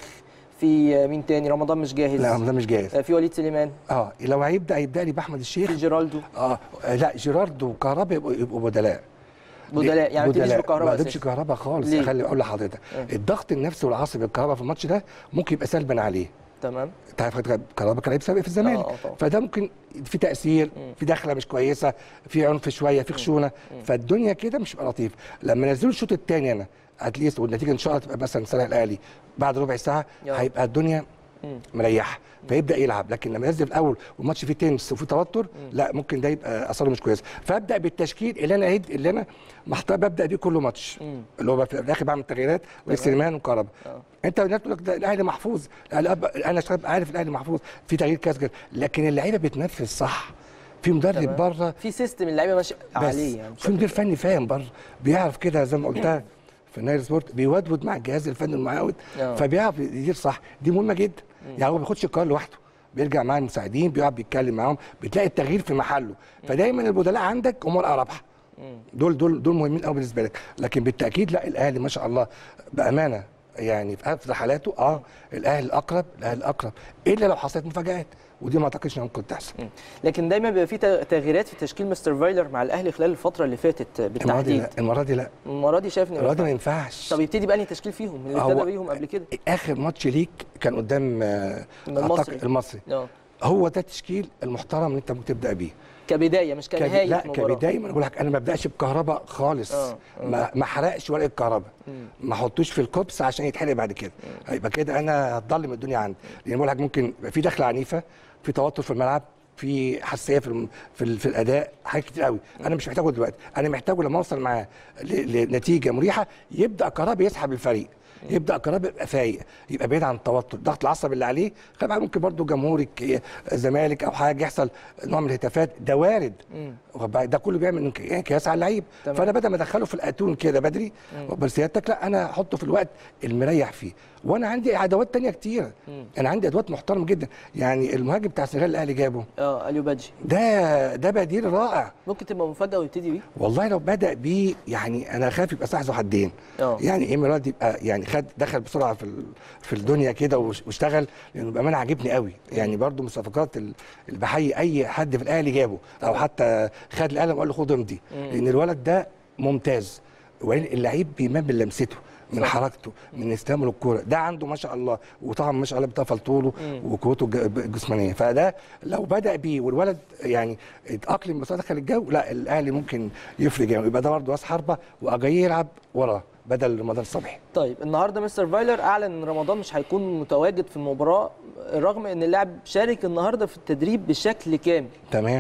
Speaker 1: في مين تاني رمضان مش جاهز
Speaker 27: لا رمضان مش جاهز
Speaker 1: في وليد سليمان
Speaker 27: اه لو هيبدا هيبدا لي باحمد الشيخ
Speaker 1: في جيرالدو
Speaker 27: اه لا جيراردو وكهربا يبقوا يبقوا بدلاء
Speaker 1: بدلاء يعني ما تبتديش
Speaker 27: بدلاء.
Speaker 1: بكهربا
Speaker 27: ما تبتديش
Speaker 1: أساسي.
Speaker 27: كهربا خالص
Speaker 1: ليه؟
Speaker 27: خلي اقول لحضرتك
Speaker 1: آه.
Speaker 27: الضغط النفسي والعصبي الكهرباء في الماتش ده ممكن يبقى سلبا عليه
Speaker 1: تمام
Speaker 27: انت عارف كهربا كان لعيب سابق في الزمالك
Speaker 1: آه، آه، طبعا.
Speaker 27: فده ممكن في تاثير في دخله مش كويسه في عنف شويه في خشونه فالدنيا كده مش هيبقى لطيف لما نزلوا الشوط الثاني انا اتليست والنتيجه ان شاء الله تبقى مثلا صالح الاهلي بعد ربع ساعه
Speaker 1: يلا.
Speaker 27: هيبقى الدنيا
Speaker 1: مم.
Speaker 27: مريحه فيبدا يلعب لكن لما ينزل في الاول والماتش فيه تنس وفيه توتر لا ممكن ده يبقى اثاره مش كويس فابدا بالتشكيل اللي انا عيد اللي انا محتاج ببدا بيه كل ماتش
Speaker 1: مم.
Speaker 27: اللي هو في الاخر بعمل تغييرات وسليمان وكهربا
Speaker 1: آه.
Speaker 27: انت الناس تقول لك ده الاهلي محفوظ لا، لا، انا شايف عارف الاهلي محفوظ في تغيير كاس كده. لكن اللعيبه بتنفذ صح في مدرب
Speaker 1: تمام.
Speaker 27: بره
Speaker 1: في سيستم اللعيبه ماشي
Speaker 27: بس
Speaker 1: عليه يعني
Speaker 27: في مدير فني فاهم بره بيعرف كده زي ما قلتها في نايل سبورت بيودود مع الجهاز الفني المعاود
Speaker 1: آه.
Speaker 27: فبيعرف يدير صح دي مهمه جدا يعني هو ما بياخدش القرار لوحده بيرجع مع المساعدين بيقعد بيتكلم معاهم بتلاقي التغيير في محله فدايما البدلاء عندك هم الاربحه دول دول دول مهمين قوي بالنسبه لك لكن بالتاكيد لا الاهلي ما شاء الله بامانه يعني في افضل حالاته اه الاهلي الاقرب الاهلي الاقرب الا لو حصلت مفاجات ودي ما اعتقدش انها ممكن تحصل
Speaker 1: لكن دايما بيبقى في تغييرات في تشكيل مستر فايلر مع الاهلي خلال الفتره اللي فاتت
Speaker 27: المره دي
Speaker 1: بالتحديد
Speaker 27: لا المره دي لا
Speaker 1: المره دي شايف ان
Speaker 27: المره دي ما ينفعش
Speaker 1: طب يبتدي بأنهي تشكيل فيهم اللي
Speaker 27: هو-
Speaker 1: ابتدى بيهم قبل كده
Speaker 27: اخر ماتش ليك كان قدام آه،
Speaker 1: المصري.
Speaker 27: أعتقد المصري
Speaker 1: اه
Speaker 27: هو ده التشكيل المحترم اللي انت ممكن تبدا بيه
Speaker 1: كبدايه مش
Speaker 27: كب-
Speaker 1: كنهايه
Speaker 27: لا
Speaker 1: مباراة.
Speaker 27: كبدايه ما أنا بقول لك انا ما ببداش بكهرباء خالص
Speaker 1: آه، آه.
Speaker 27: ما ما احرقش ورقه كهرباء ما احطوش في الكوبس عشان يتحرق بعد كده هيبقى كده انا هتضلم الدنيا عندي لان بقول لك ممكن يبقى في دخله عنيفه في توتر في الملعب في حساسيه في الم- في, ال- في الاداء حاجات كتير قوي انا مش محتاجه دلوقتي انا محتاجه لما اوصل معاه ل- لنتيجه مريحه يبدا كهرباء يسحب الفريق يبدا كهرباء يبقى فايق يبقى بعيد عن التوتر الضغط العصبي اللي عليه طبعا ممكن برضو جمهورك إيه، زمالك او حاجه يحصل نوع من الهتافات ده وارد واخد بالك؟ ده كله بيعمل انك- انكياس على اللعيب
Speaker 1: تمام.
Speaker 27: فانا بدل ما ادخله في الاتون كده بدري بس سيادتك لا انا احطه في الوقت المريح فيه وانا عندي ادوات تانية كتير انا عندي ادوات محترمه جدا يعني المهاجم بتاع السنغال الاهلي جابه
Speaker 1: اه اليو بادجي
Speaker 27: ده ده بديل رائع
Speaker 1: ممكن تبقى مفاجاه ويبتدي بيه
Speaker 27: والله لو بدا بيه يعني انا خايف يبقى سلاح ذو حدين
Speaker 1: اه
Speaker 27: يعني ايه مراد يبقى يعني خد دخل بسرعه في ال- في الدنيا كده وش- واشتغل لانه بامانه عاجبني قوي يعني برضو من الصفقات ال- اللي بحيي اي حد في الاهلي جابه او حتى خد القلم وقال له خد امضي لان الولد ده ممتاز وبعدين اللعيب بيمان من لمسته من
Speaker 1: صح.
Speaker 27: حركته من استلامه للكوره ده عنده ما شاء الله وطبعا ما شاء الله بتفل طوله وقوته الج- الجسمانيه فده لو بدا بيه والولد يعني اتاقلم بس دخل الجو لا الاهلي ممكن يفرق جامد يبقى ده برضه راس حربه واجاي يلعب وراه بدل رمضان صبحي
Speaker 1: طيب النهارده مستر فايلر اعلن ان رمضان مش هيكون متواجد في المباراه رغم ان اللاعب شارك النهارده في التدريب بشكل كامل
Speaker 27: تمام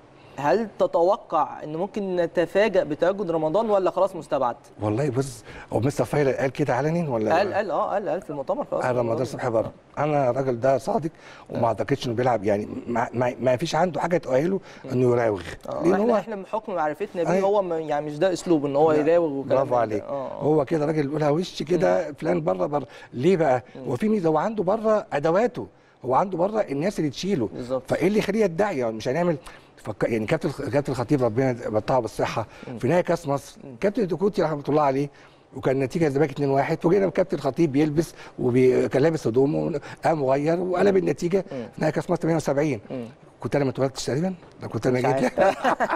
Speaker 1: هل تتوقع ان ممكن نتفاجأ بتواجد رمضان ولا خلاص مستبعد؟
Speaker 27: والله بص هو مستر فايلر قال كده علني ولا
Speaker 1: قال قال اه قال قال في المؤتمر خلاص
Speaker 27: قال رمضان صبحي بره انا الراجل ده صادق وما اعتقدش انه بيلعب يعني ما, ما, ما فيش عنده حاجه تؤهله انه يراوغ
Speaker 1: آه،
Speaker 27: لان
Speaker 1: احنا
Speaker 27: هو
Speaker 1: احنا بحكم معرفتنا بيه
Speaker 27: أيوة.
Speaker 1: هو ما- يعني مش ده اسلوبه ان هو
Speaker 27: لا،
Speaker 1: يراوغ وكلام
Speaker 27: برافو
Speaker 1: من ده.
Speaker 27: عليك
Speaker 1: اه آه.
Speaker 27: هو كده راجل بيقولها وش كده فلان بره بره ليه بقى هو في ميزه هو عنده بره ادواته هو عنده بره الناس اللي تشيله
Speaker 1: بالظبط.
Speaker 27: فايه اللي يخليه يدعي يعني مش هنعمل فك... يعني كابتن كابتن الخطيب ربنا يمتعه بالصحه في نهايه كاس مصر كابتن دكوتي رحمه الله عليه وكان النتيجه الزمالك 2-1 وجينا الكابتن الخطيب بيلبس وكان لابس هدومه قام غير وقلب النتيجه في نهايه كاس مصر 78 كنت انا ما اتولدتش تقريبا ده كنت انا
Speaker 1: مش
Speaker 27: جيت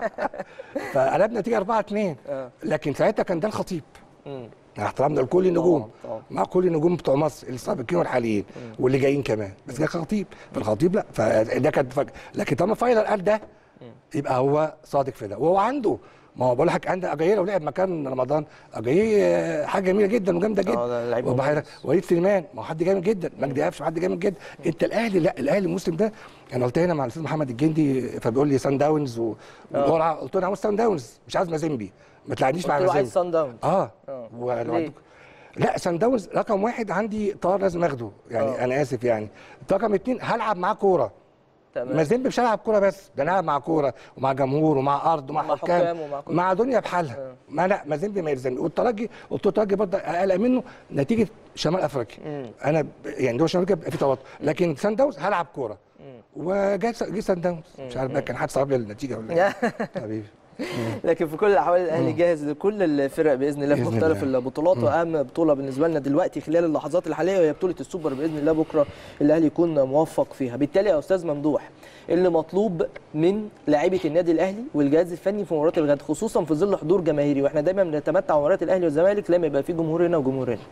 Speaker 27: فقلبنا نتيجه 4 2
Speaker 1: آه.
Speaker 27: لكن ساعتها كان ده الخطيب
Speaker 1: مم.
Speaker 27: مع احترامنا لكل النجوم
Speaker 1: طبعاً.
Speaker 27: مع كل النجوم بتوع مصر السابقين والحاليين واللي جايين كمان بس ده خطيب فالخطيب لا فده كانت فجأة لكن طالما فايلر قال ده يبقى هو صادق في ده وهو عنده ما هو بقول لك عندك اجاييه لو لعب مكان رمضان اجاييه آه، حاجه جميله جدا وجامده
Speaker 1: آه، ده لعيب
Speaker 27: جدا وبحيرة- وليد سليمان ما هو حد جامد جدا مجدي قفشه حد جامد جدا انت الاهلي لا الاهلي الموسم ده انا قلت هنا مع الاستاذ محمد الجندي فبيقول لي سان داونز و- والقرعه قلت له انا عاوز سان داونز مش عاوز مازيمبي ما تلعبنيش مع
Speaker 1: قلت له عايز
Speaker 27: مازيمبي
Speaker 1: سان داونز
Speaker 27: اه
Speaker 1: اه
Speaker 27: ولو
Speaker 1: ليه؟
Speaker 27: عندك- لا سان داونز رقم واحد عندي طار لازم اخده يعني
Speaker 1: آه.
Speaker 27: انا اسف يعني رقم اتنين هلعب معاه كوره
Speaker 1: تمام
Speaker 27: مازيمبي مش هلعب كوره بس ده انا هلعب مع كوره ومع جمهور ومع ارض ومع
Speaker 1: مع
Speaker 27: حكام
Speaker 1: حكام ومع كل-
Speaker 27: مع دنيا بحالها ما لا مازيمبي ما يلزمني والترجي قلت له الترجي برضه اقلق منه نتيجه شمال افريقيا انا ب- يعني دول شمال افريقيا بيبقى في توتر لكن سان داونز هلعب كوره وجا جه سان داونز مش عارف بقى كان حد صعب لي النتيجه ولا ايه حبيبي
Speaker 1: لكن في كل الاحوال الاهلي جاهز لكل الفرق باذن الله في
Speaker 27: بإذن
Speaker 1: مختلف
Speaker 27: الله.
Speaker 1: البطولات
Speaker 27: مم.
Speaker 1: واهم بطوله بالنسبه لنا دلوقتي خلال اللحظات الحاليه وهي بطوله السوبر باذن الله بكره الاهلي يكون موفق فيها بالتالي يا استاذ ممدوح اللي مطلوب من لاعيبه النادي الاهلي والجهاز الفني في مباراه الغد خصوصا في ظل حضور جماهيري واحنا دايما بنتمتع بمباريات الاهلي والزمالك لما يبقى في جمهور هنا وجمهور هنا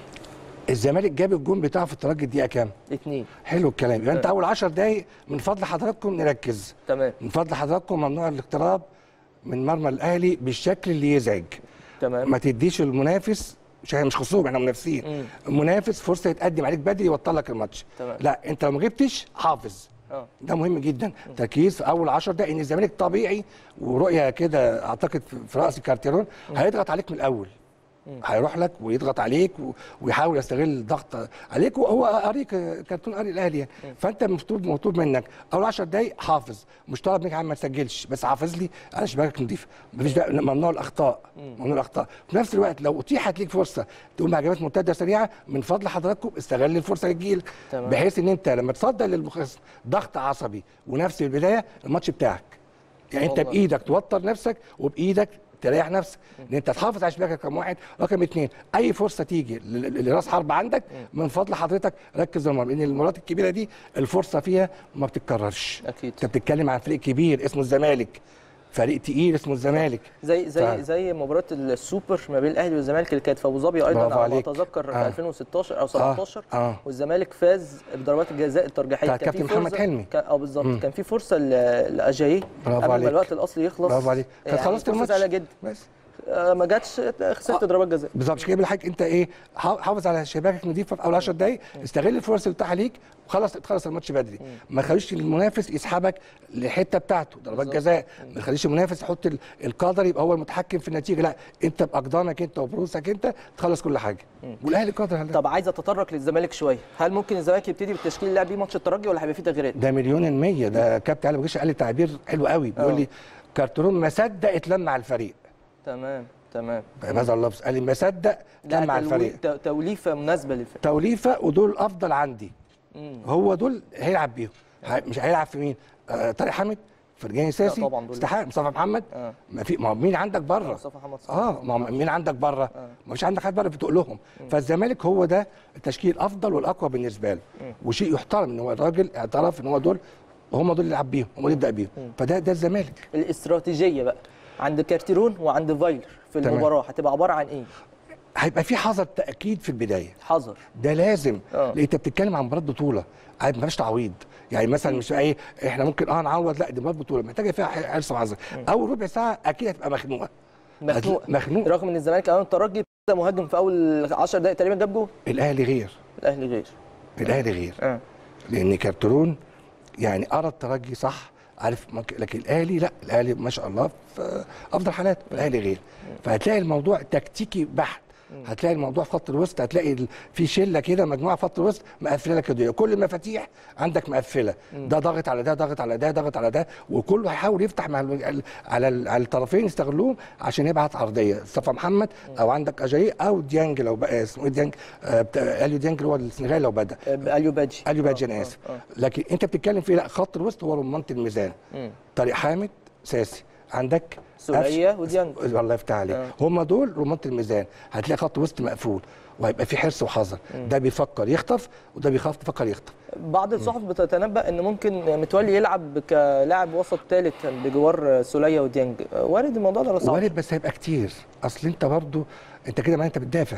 Speaker 27: الزمالك جاب الجون بتاعه في الترجي الدقيقه كام؟
Speaker 1: اثنين
Speaker 27: حلو الكلام يبقى انت
Speaker 1: آه.
Speaker 27: اول 10 دقايق من فضل حضراتكم نركز
Speaker 1: تمام
Speaker 27: من فضل حضراتكم ممنوع الاقتراب من مرمى الاهلي بالشكل اللي يزعج
Speaker 1: تمام
Speaker 27: ما تديش المنافس مش مش خصوم احنا منافسين
Speaker 1: مم.
Speaker 27: المنافس فرصه يتقدم عليك بدري يوطل لك الماتش
Speaker 1: تمام.
Speaker 27: لا انت لو ما جبتش حافظ
Speaker 1: اه
Speaker 27: ده مهم جدا تركيز في اول 10 دقائق ان الزمالك طبيعي ورؤيه كده اعتقد في- في راس كارتيرون هيضغط عليك من الاول هيروح لك ويضغط عليك و- ويحاول يستغل الضغط عليك وهو قاريك كرتون قاري الاهلي يعني فانت مطلوب مطلوب منك اول 10 دقائق حافظ مش طالب منك يا عم ما تسجلش بس حافظ لي انا شباكك نضيف مفيش بقى ممنوع الاخطاء ممنوع الاخطاء في نفس الوقت لو اتيحت ليك فرصه تقوم بهجمات مرتده سريعه من فضل حضراتكم استغل الفرصه اللي تجيلك
Speaker 1: تمام.
Speaker 27: بحيث ان انت لما تصدر للمخصص ضغط عصبي ونفس البدايه الماتش بتاعك يعني انت
Speaker 1: والله.
Speaker 27: بايدك توتر نفسك وبايدك تريح نفسك ان انت تحافظ على شباكك رقم واحد رقم اثنين اي فرصه تيجي ل- ل- لراس حرب عندك من فضل حضرتك ركز المرمى لان المباريات الكبيره دي الفرصه فيها ما بتتكررش
Speaker 1: اكيد
Speaker 27: انت بتتكلم عن فريق كبير اسمه الزمالك فريق تقيل اسمه الزمالك
Speaker 1: زي زي
Speaker 27: فعلا.
Speaker 1: زي مباراه السوبر ما بين الاهلي والزمالك اللي كانت في ابو ظبي ايضا
Speaker 27: برافو
Speaker 1: على ما
Speaker 27: عليك.
Speaker 1: اتذكر في
Speaker 27: آه.
Speaker 1: 2016 او 17
Speaker 27: اه
Speaker 1: والزمالك فاز بضربات الجزاء الترجيحيه
Speaker 27: بتاع
Speaker 1: كان في
Speaker 27: كابتن محمد
Speaker 1: فرصة-
Speaker 27: حلمي.
Speaker 1: كان- اه بالظبط
Speaker 27: مم.
Speaker 1: كان في فرصه ل- لاجاييه
Speaker 27: برافو
Speaker 1: قبل
Speaker 27: عليك.
Speaker 1: ما الوقت الاصلي يخلص
Speaker 27: برافو عليك كانت
Speaker 1: يعني
Speaker 27: خلصت
Speaker 1: فرصة
Speaker 27: الماتش
Speaker 1: سهله جدا
Speaker 27: بس
Speaker 1: آه ما جاتش خسرت ضربات جزاء
Speaker 27: بالظبط مش كده بيقول لحضرتك انت ايه حا- حافظ على شباكك نظيفه في اول 10 دقائق استغل الفرص اللي بتاعها ليك وخلص تخلص الماتش بدري ما تخليش المنافس يسحبك للحته بتاعته ضربات
Speaker 1: بالظبط.
Speaker 27: جزاء ما تخليش المنافس يحط ال- القدر يبقى هو المتحكم في النتيجه لا انت باقدامك انت وبروسك انت تخلص كل حاجه والاهلي قادر على ده
Speaker 1: طب عايز اتطرق للزمالك شويه هل ممكن الزمالك يبتدي بالتشكيل اللي لعب بيه ماتش الترجي ولا هيبقى فيه تغييرات
Speaker 27: ده مليون المية ده كابتن علي بوجيش قال لي تعبير حلو قوي بيقول
Speaker 1: اه.
Speaker 27: لي كارترون ما صدق اتلم على الفريق
Speaker 1: تمام تمام
Speaker 27: بهذا اللفظ قال لي ما صدق
Speaker 1: لا
Speaker 27: اتلم على
Speaker 1: تلوي-
Speaker 27: الفريق
Speaker 1: ت- توليفه مناسبه للفريق
Speaker 27: توليفه ودول الافضل عندي
Speaker 1: مم.
Speaker 27: هو دول هيلعب بيهم ه- مش هيلعب في مين؟ آه طارق حامد فرجاني ساسي
Speaker 1: طبعاً دول.
Speaker 27: استحاله مصطفى محمد
Speaker 1: اه
Speaker 27: ما في ما هو مين عندك بره؟
Speaker 1: مصطفى محمد صلاح.
Speaker 27: اه ما هو مين عندك بره؟ ما فيش عندك حد بره بتقولهم فالزمالك هو ده التشكيل الافضل والاقوى بالنسبه له وشيء يحترم ان هو الراجل اعترف ان هو دول هم دول اللي يلعب بيهم هم اللي يبدا بيهم فده ده الزمالك
Speaker 1: الاستراتيجيه بقى عند كارتيرون وعند فايلر في
Speaker 27: تمام.
Speaker 1: المباراه هتبقى عباره عن ايه؟
Speaker 27: هيبقى في حذر تاكيد في البدايه
Speaker 1: حذر
Speaker 27: ده لازم
Speaker 1: اه.
Speaker 27: لان انت بتتكلم عن مباراه بطوله عاد ما فيش تعويض يعني مثلا مش ايه احنا ممكن اه نعوض لا دي مباراه بطوله محتاجه فيها حرص وحذر اول ربع ساعه اكيد هتبقى مخنوقه
Speaker 1: مخنوق
Speaker 27: مخنوق
Speaker 1: رغم ان الزمالك امام الترجي ابتدى مهاجم في اول 10 دقائق تقريبا جاب جول
Speaker 27: الاهلي غير
Speaker 1: الاهلي غير
Speaker 27: الاهلي غير
Speaker 1: اه
Speaker 27: لان كارترون يعني ارى الترجي صح عارف مك- لكن الاهلي لا الاهلي ما شاء الله في افضل حالاته الاهلي غير فهتلاقي الموضوع تكتيكي بحت هتلاقي الموضوع في خط الوسط هتلاقي ال- في شله كده مجموعه في خط الوسط مقفله لك الدنيا كل المفاتيح عندك مقفله ده ضاغط على ده ضاغط على ده ضاغط على ده وكله هيحاول يفتح مع ال- على ال- على الطرفين يستغلوهم عشان يبعت عرضيه مصطفى محمد او عندك اجاي او ديانج لو بقى اسمه ايه ديانج آه، بتاع اليو ديانج اللي هو السنغالي لو بدا
Speaker 1: آه، اليو بادجي
Speaker 27: اليو بادجي انا
Speaker 1: آه،
Speaker 27: اسف
Speaker 1: آه.
Speaker 27: لكن انت بتتكلم في لا خط الوسط هو رمانه الميزان
Speaker 1: مم.
Speaker 27: طارق حامد ساسي عندك
Speaker 1: سولية
Speaker 27: قفش-
Speaker 1: وديانج.
Speaker 27: الله يفتح عليك
Speaker 1: آه.
Speaker 27: هم دول رمانه الميزان هتلاقي خط وسط مقفول وهيبقى في حرص وحذر ده بيفكر يخطف وده بيخاف يفكر يخطف
Speaker 1: بعض الصحف بتتنبأ ان ممكن متولي يلعب كلاعب وسط ثالث بجوار سولية وديانج وارد الموضوع ده ولا صعب؟
Speaker 27: وارد بس هيبقى كتير اصل انت برضو انت كده ما انت بتدافع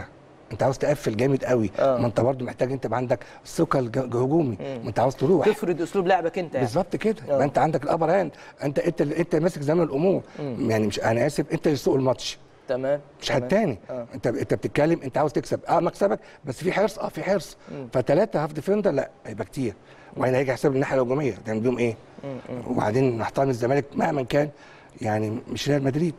Speaker 27: انت عاوز تقفل جامد قوي ما انت برضو محتاج انت يبقى عندك ثقل ج- هجومي ما انت عاوز تروح
Speaker 1: تفرض اسلوب لعبك انت يعني
Speaker 27: بالظبط كده يبقى انت عندك الابر هاند انت انت اللي- انت ماسك زمام الامور
Speaker 1: مم.
Speaker 27: يعني مش انا اسف انت اللي تسوق الماتش
Speaker 1: تمام
Speaker 27: مش حد تاني
Speaker 1: آه.
Speaker 27: انت انت بتتكلم انت عاوز تكسب اه مكسبك بس في حرص اه في حرص
Speaker 1: مم.
Speaker 27: فثلاثه هاف ديفندر لا هيبقى كتير وبعدين هيجي حساب الناحيه الهجوميه تعمل بيهم ايه
Speaker 1: مم. مم.
Speaker 27: وبعدين نحترم الزمالك مهما كان يعني مش ريال مدريد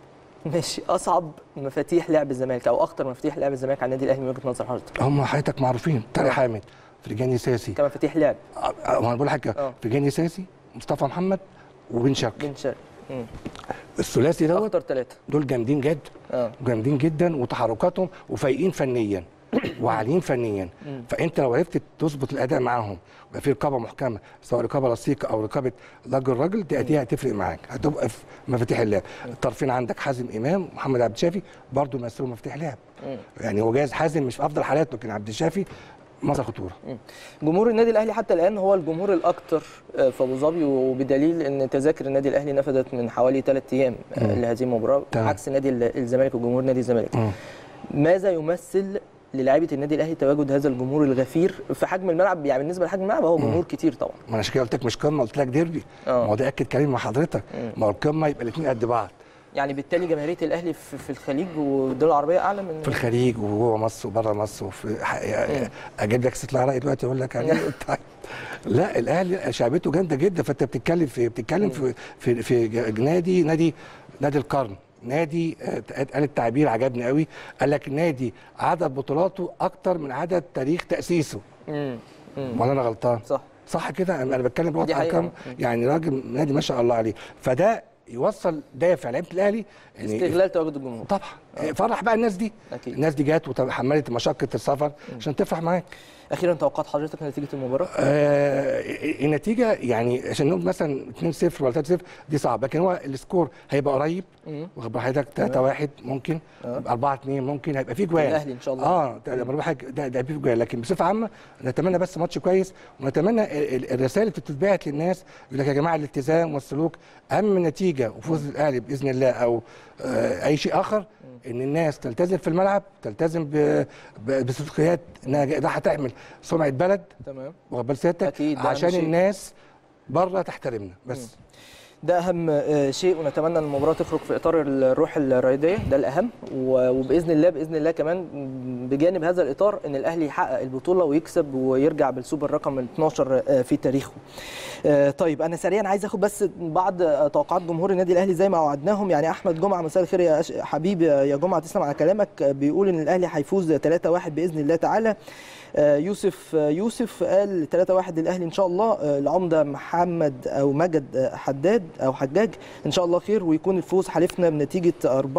Speaker 1: ماشي اصعب مفاتيح لعب الزمالك او اخطر مفاتيح لعب الزمالك على النادي الاهلي من وجهه نظر حضرتك
Speaker 27: هم حياتك معروفين طارق حامد فرجاني ساسي
Speaker 1: كمفاتيح لعب
Speaker 27: اه انا بقول حاجه فرجاني ساسي مصطفى محمد وبن شرقي
Speaker 1: بن شرقي مم.
Speaker 27: الثلاثي دوت
Speaker 1: اخطر ثلاثه
Speaker 27: دول جامدين جد
Speaker 1: اه
Speaker 27: جامدين جدا وتحركاتهم وفايقين فنيا وعاليين فنيا
Speaker 1: مم.
Speaker 27: فانت لو عرفت تظبط الاداء معاهم يبقى في رقابه محكمه سواء رقابه لصيقه او رقابه راجل راجل دي دي هتفرق معاك هتبقى في مفاتيح اللعب الطرفين عندك حازم امام ومحمد عبد الشافي برضه مثلوا مفاتيح لعب
Speaker 1: مم.
Speaker 27: يعني هو جايز حازم مش في افضل حالاته لكن عبد الشافي مصر خطوره
Speaker 1: جمهور النادي الاهلي حتى الان هو الجمهور الاكثر آه، في ابو ظبي وبدليل ان تذاكر النادي الاهلي نفذت من حوالي ثلاث ايام آه،
Speaker 27: مم.
Speaker 1: لهذه المباراه
Speaker 27: تمام.
Speaker 1: عكس نادي ال- الزمالك وجمهور نادي الزمالك
Speaker 27: مم.
Speaker 1: ماذا يمثل للاعيبه النادي الاهلي تواجد هذا الجمهور الغفير في حجم الملعب يعني بالنسبه لحجم الملعب هو جمهور كتير طبعا
Speaker 27: ما انا عشان كده قلت لك مش قمه قلت لك ديربي
Speaker 1: آه.
Speaker 27: ما هو ده اكد كلامي مع حضرتك
Speaker 1: مم.
Speaker 27: ما هو القمه يبقى الاثنين قد بعض
Speaker 1: يعني بالتالي جماهيريه الاهلي في في الخليج والدول العربيه اعلى من
Speaker 27: في الخليج وجوه مصر وبره مصر وفي ح- اجيب لك ست العراق دلوقتي اقول لك يعني طيب. لا الاهلي شعبيته جامده جدا فانت بتتكلم في بتتكلم في في, في ج- نادي نادي نادي القرن نادي آه، قال التعبير عجبني قوي قال لك نادي عدد بطولاته اكتر من عدد تاريخ تاسيسه
Speaker 1: مم. مم.
Speaker 27: ولا انا غلطان
Speaker 1: صح
Speaker 27: صح كده انا بتكلم
Speaker 1: دي
Speaker 27: بلغه
Speaker 1: حقيقة.
Speaker 27: ارقام يعني راجل نادي ما شاء الله عليه فده يوصل دافع لعيبه الاهلي يعني
Speaker 1: استغلال تواجد الجمهور
Speaker 27: طبعا فرح بقى الناس دي
Speaker 1: أكيد.
Speaker 27: الناس دي جت وتحملت مشقه السفر عشان تفرح معاك
Speaker 1: اخيرا توقعات حضرتك نتيجه المباراه
Speaker 27: آه النتيجه يعني عشان نقول مثلا 2-0 ولا 3-0 دي صعبه لكن هو السكور هيبقى قريب
Speaker 1: مم.
Speaker 27: واخد بال حضرتك 3-1 ممكن
Speaker 1: آه.
Speaker 27: 4-2 ممكن هيبقى فيه جوان
Speaker 1: الأهلي إن شاء الله.
Speaker 27: اه ده ده حاجه ده ده فيه جوان لكن بصفه عامه نتمنى بس ماتش كويس ونتمنى ال- ال- الرسائل اللي بتتبعت للناس يقول لك يا جماعه الالتزام والسلوك اهم من النتيجه وفوز الاهلي باذن الله او آه اي شيء اخر ان الناس تلتزم في الملعب تلتزم ب- ب- بسلوكيات انها ده هتعمل سمعه بلد
Speaker 1: تمام
Speaker 27: واخد بال سيادتك
Speaker 1: أكيد، ده أهم
Speaker 27: عشان
Speaker 1: شيء.
Speaker 27: الناس بره تحترمنا بس
Speaker 1: ده اهم آه، شيء ونتمنى ان المباراه تخرج في اطار الروح الرياضيه ده الاهم و- وباذن الله باذن الله كمان بجانب هذا الاطار ان الاهلي يحقق البطوله ويكسب ويرجع بالسوبر رقم 12 آه، في تاريخه. آه، طيب انا سريعا عايز اخد بس بعض آه، توقعات جمهور النادي الاهلي زي ما وعدناهم يعني احمد جمعه مساء الخير يا أش- حبيبي يا جمعه تسلم على كلامك آه، بيقول ان الاهلي هيفوز 3-1 باذن الله تعالى. آه، يوسف آه، يوسف قال 3-1 للاهلي ان شاء الله آه، العمده محمد او مجد آه، حداد او حجاج ان شاء الله خير ويكون الفوز حلفنا بنتيجه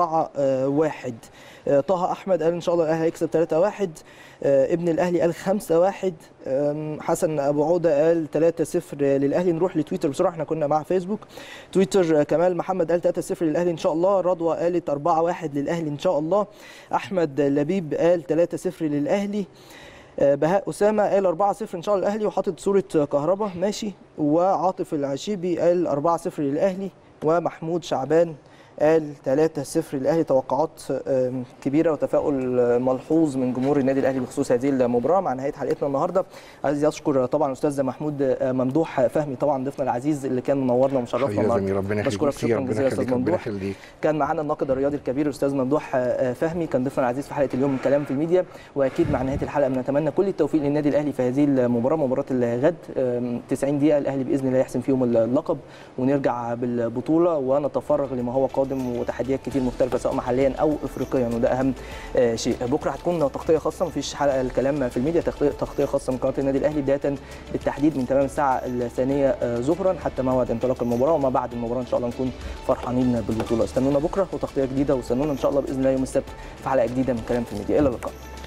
Speaker 1: 4-1 آه، طه احمد قال ان شاء الله الاهلي هيكسب 3-1 آه، ابن الاهلي قال 5-1 آم، حسن ابو عوده قال 3-0 للاهلي نروح لتويتر بسرعه احنا كنا مع فيسبوك تويتر آه، كمال محمد قال 3-0 للاهلي ان شاء الله رضوى قالت 4-1 للاهلي ان شاء الله احمد لبيب قال 3-0 للاهلي آه، بهاء اسامه قال 4-0 ان شاء الله الاهلي وحاطط صوره كهربا ماشي وعاطف العشيبي قال 4-0 للاهلي ومحمود شعبان قال 3-0 للاهلي توقعات آم، كبيره وتفاؤل آه، ملحوظ من جمهور النادي الاهلي بخصوص هذه المباراه مع نهايه حلقتنا النهارده عايز اشكر طبعا الاستاذ محمود آه، ممدوح فهمي طبعا ضيفنا العزيز اللي كان منورنا ومشرفنا
Speaker 27: حبيبي يا
Speaker 1: النهارده
Speaker 27: زميلي ربنا يخليك
Speaker 1: بشكرك
Speaker 27: ميرسي،
Speaker 1: شكرا
Speaker 27: ربنا
Speaker 1: جزيلا يا استاذ
Speaker 27: يخليك، ربنا
Speaker 1: ممدوح
Speaker 27: يخليك.
Speaker 1: كان معانا الناقد الرياضي الكبير الاستاذ ممدوح آه، فهمي كان ضيفنا العزيز في حلقه اليوم من كلام في الميديا واكيد مع نهايه الحلقه بنتمنى كل التوفيق للنادي الاهلي في هذه المباراه مباراه الغد آم، 90 دقيقه الاهلي باذن الله يحسم فيهم اللقب ونرجع بالبطوله ونتفرغ لما هو قادم وتحديات كتير مختلفه سواء محليا او افريقيا وده اهم آه، شيء بكره هتكون تغطيه خاصه مفيش حلقه الكلام في الميديا تغطيه تغطيه خاصه من قناه النادي الاهلي بدايه بالتحديد من تمام الساعه الثانيه آه، ظهرا حتى موعد انطلاق المباراه وما بعد المباراه ان شاء الله نكون فرحانين بالبطوله استنونا بكره وتغطيه جديده واستنونا ان شاء الله باذن الله يوم السبت في حلقه جديده من كلام في الميديا الى اللقاء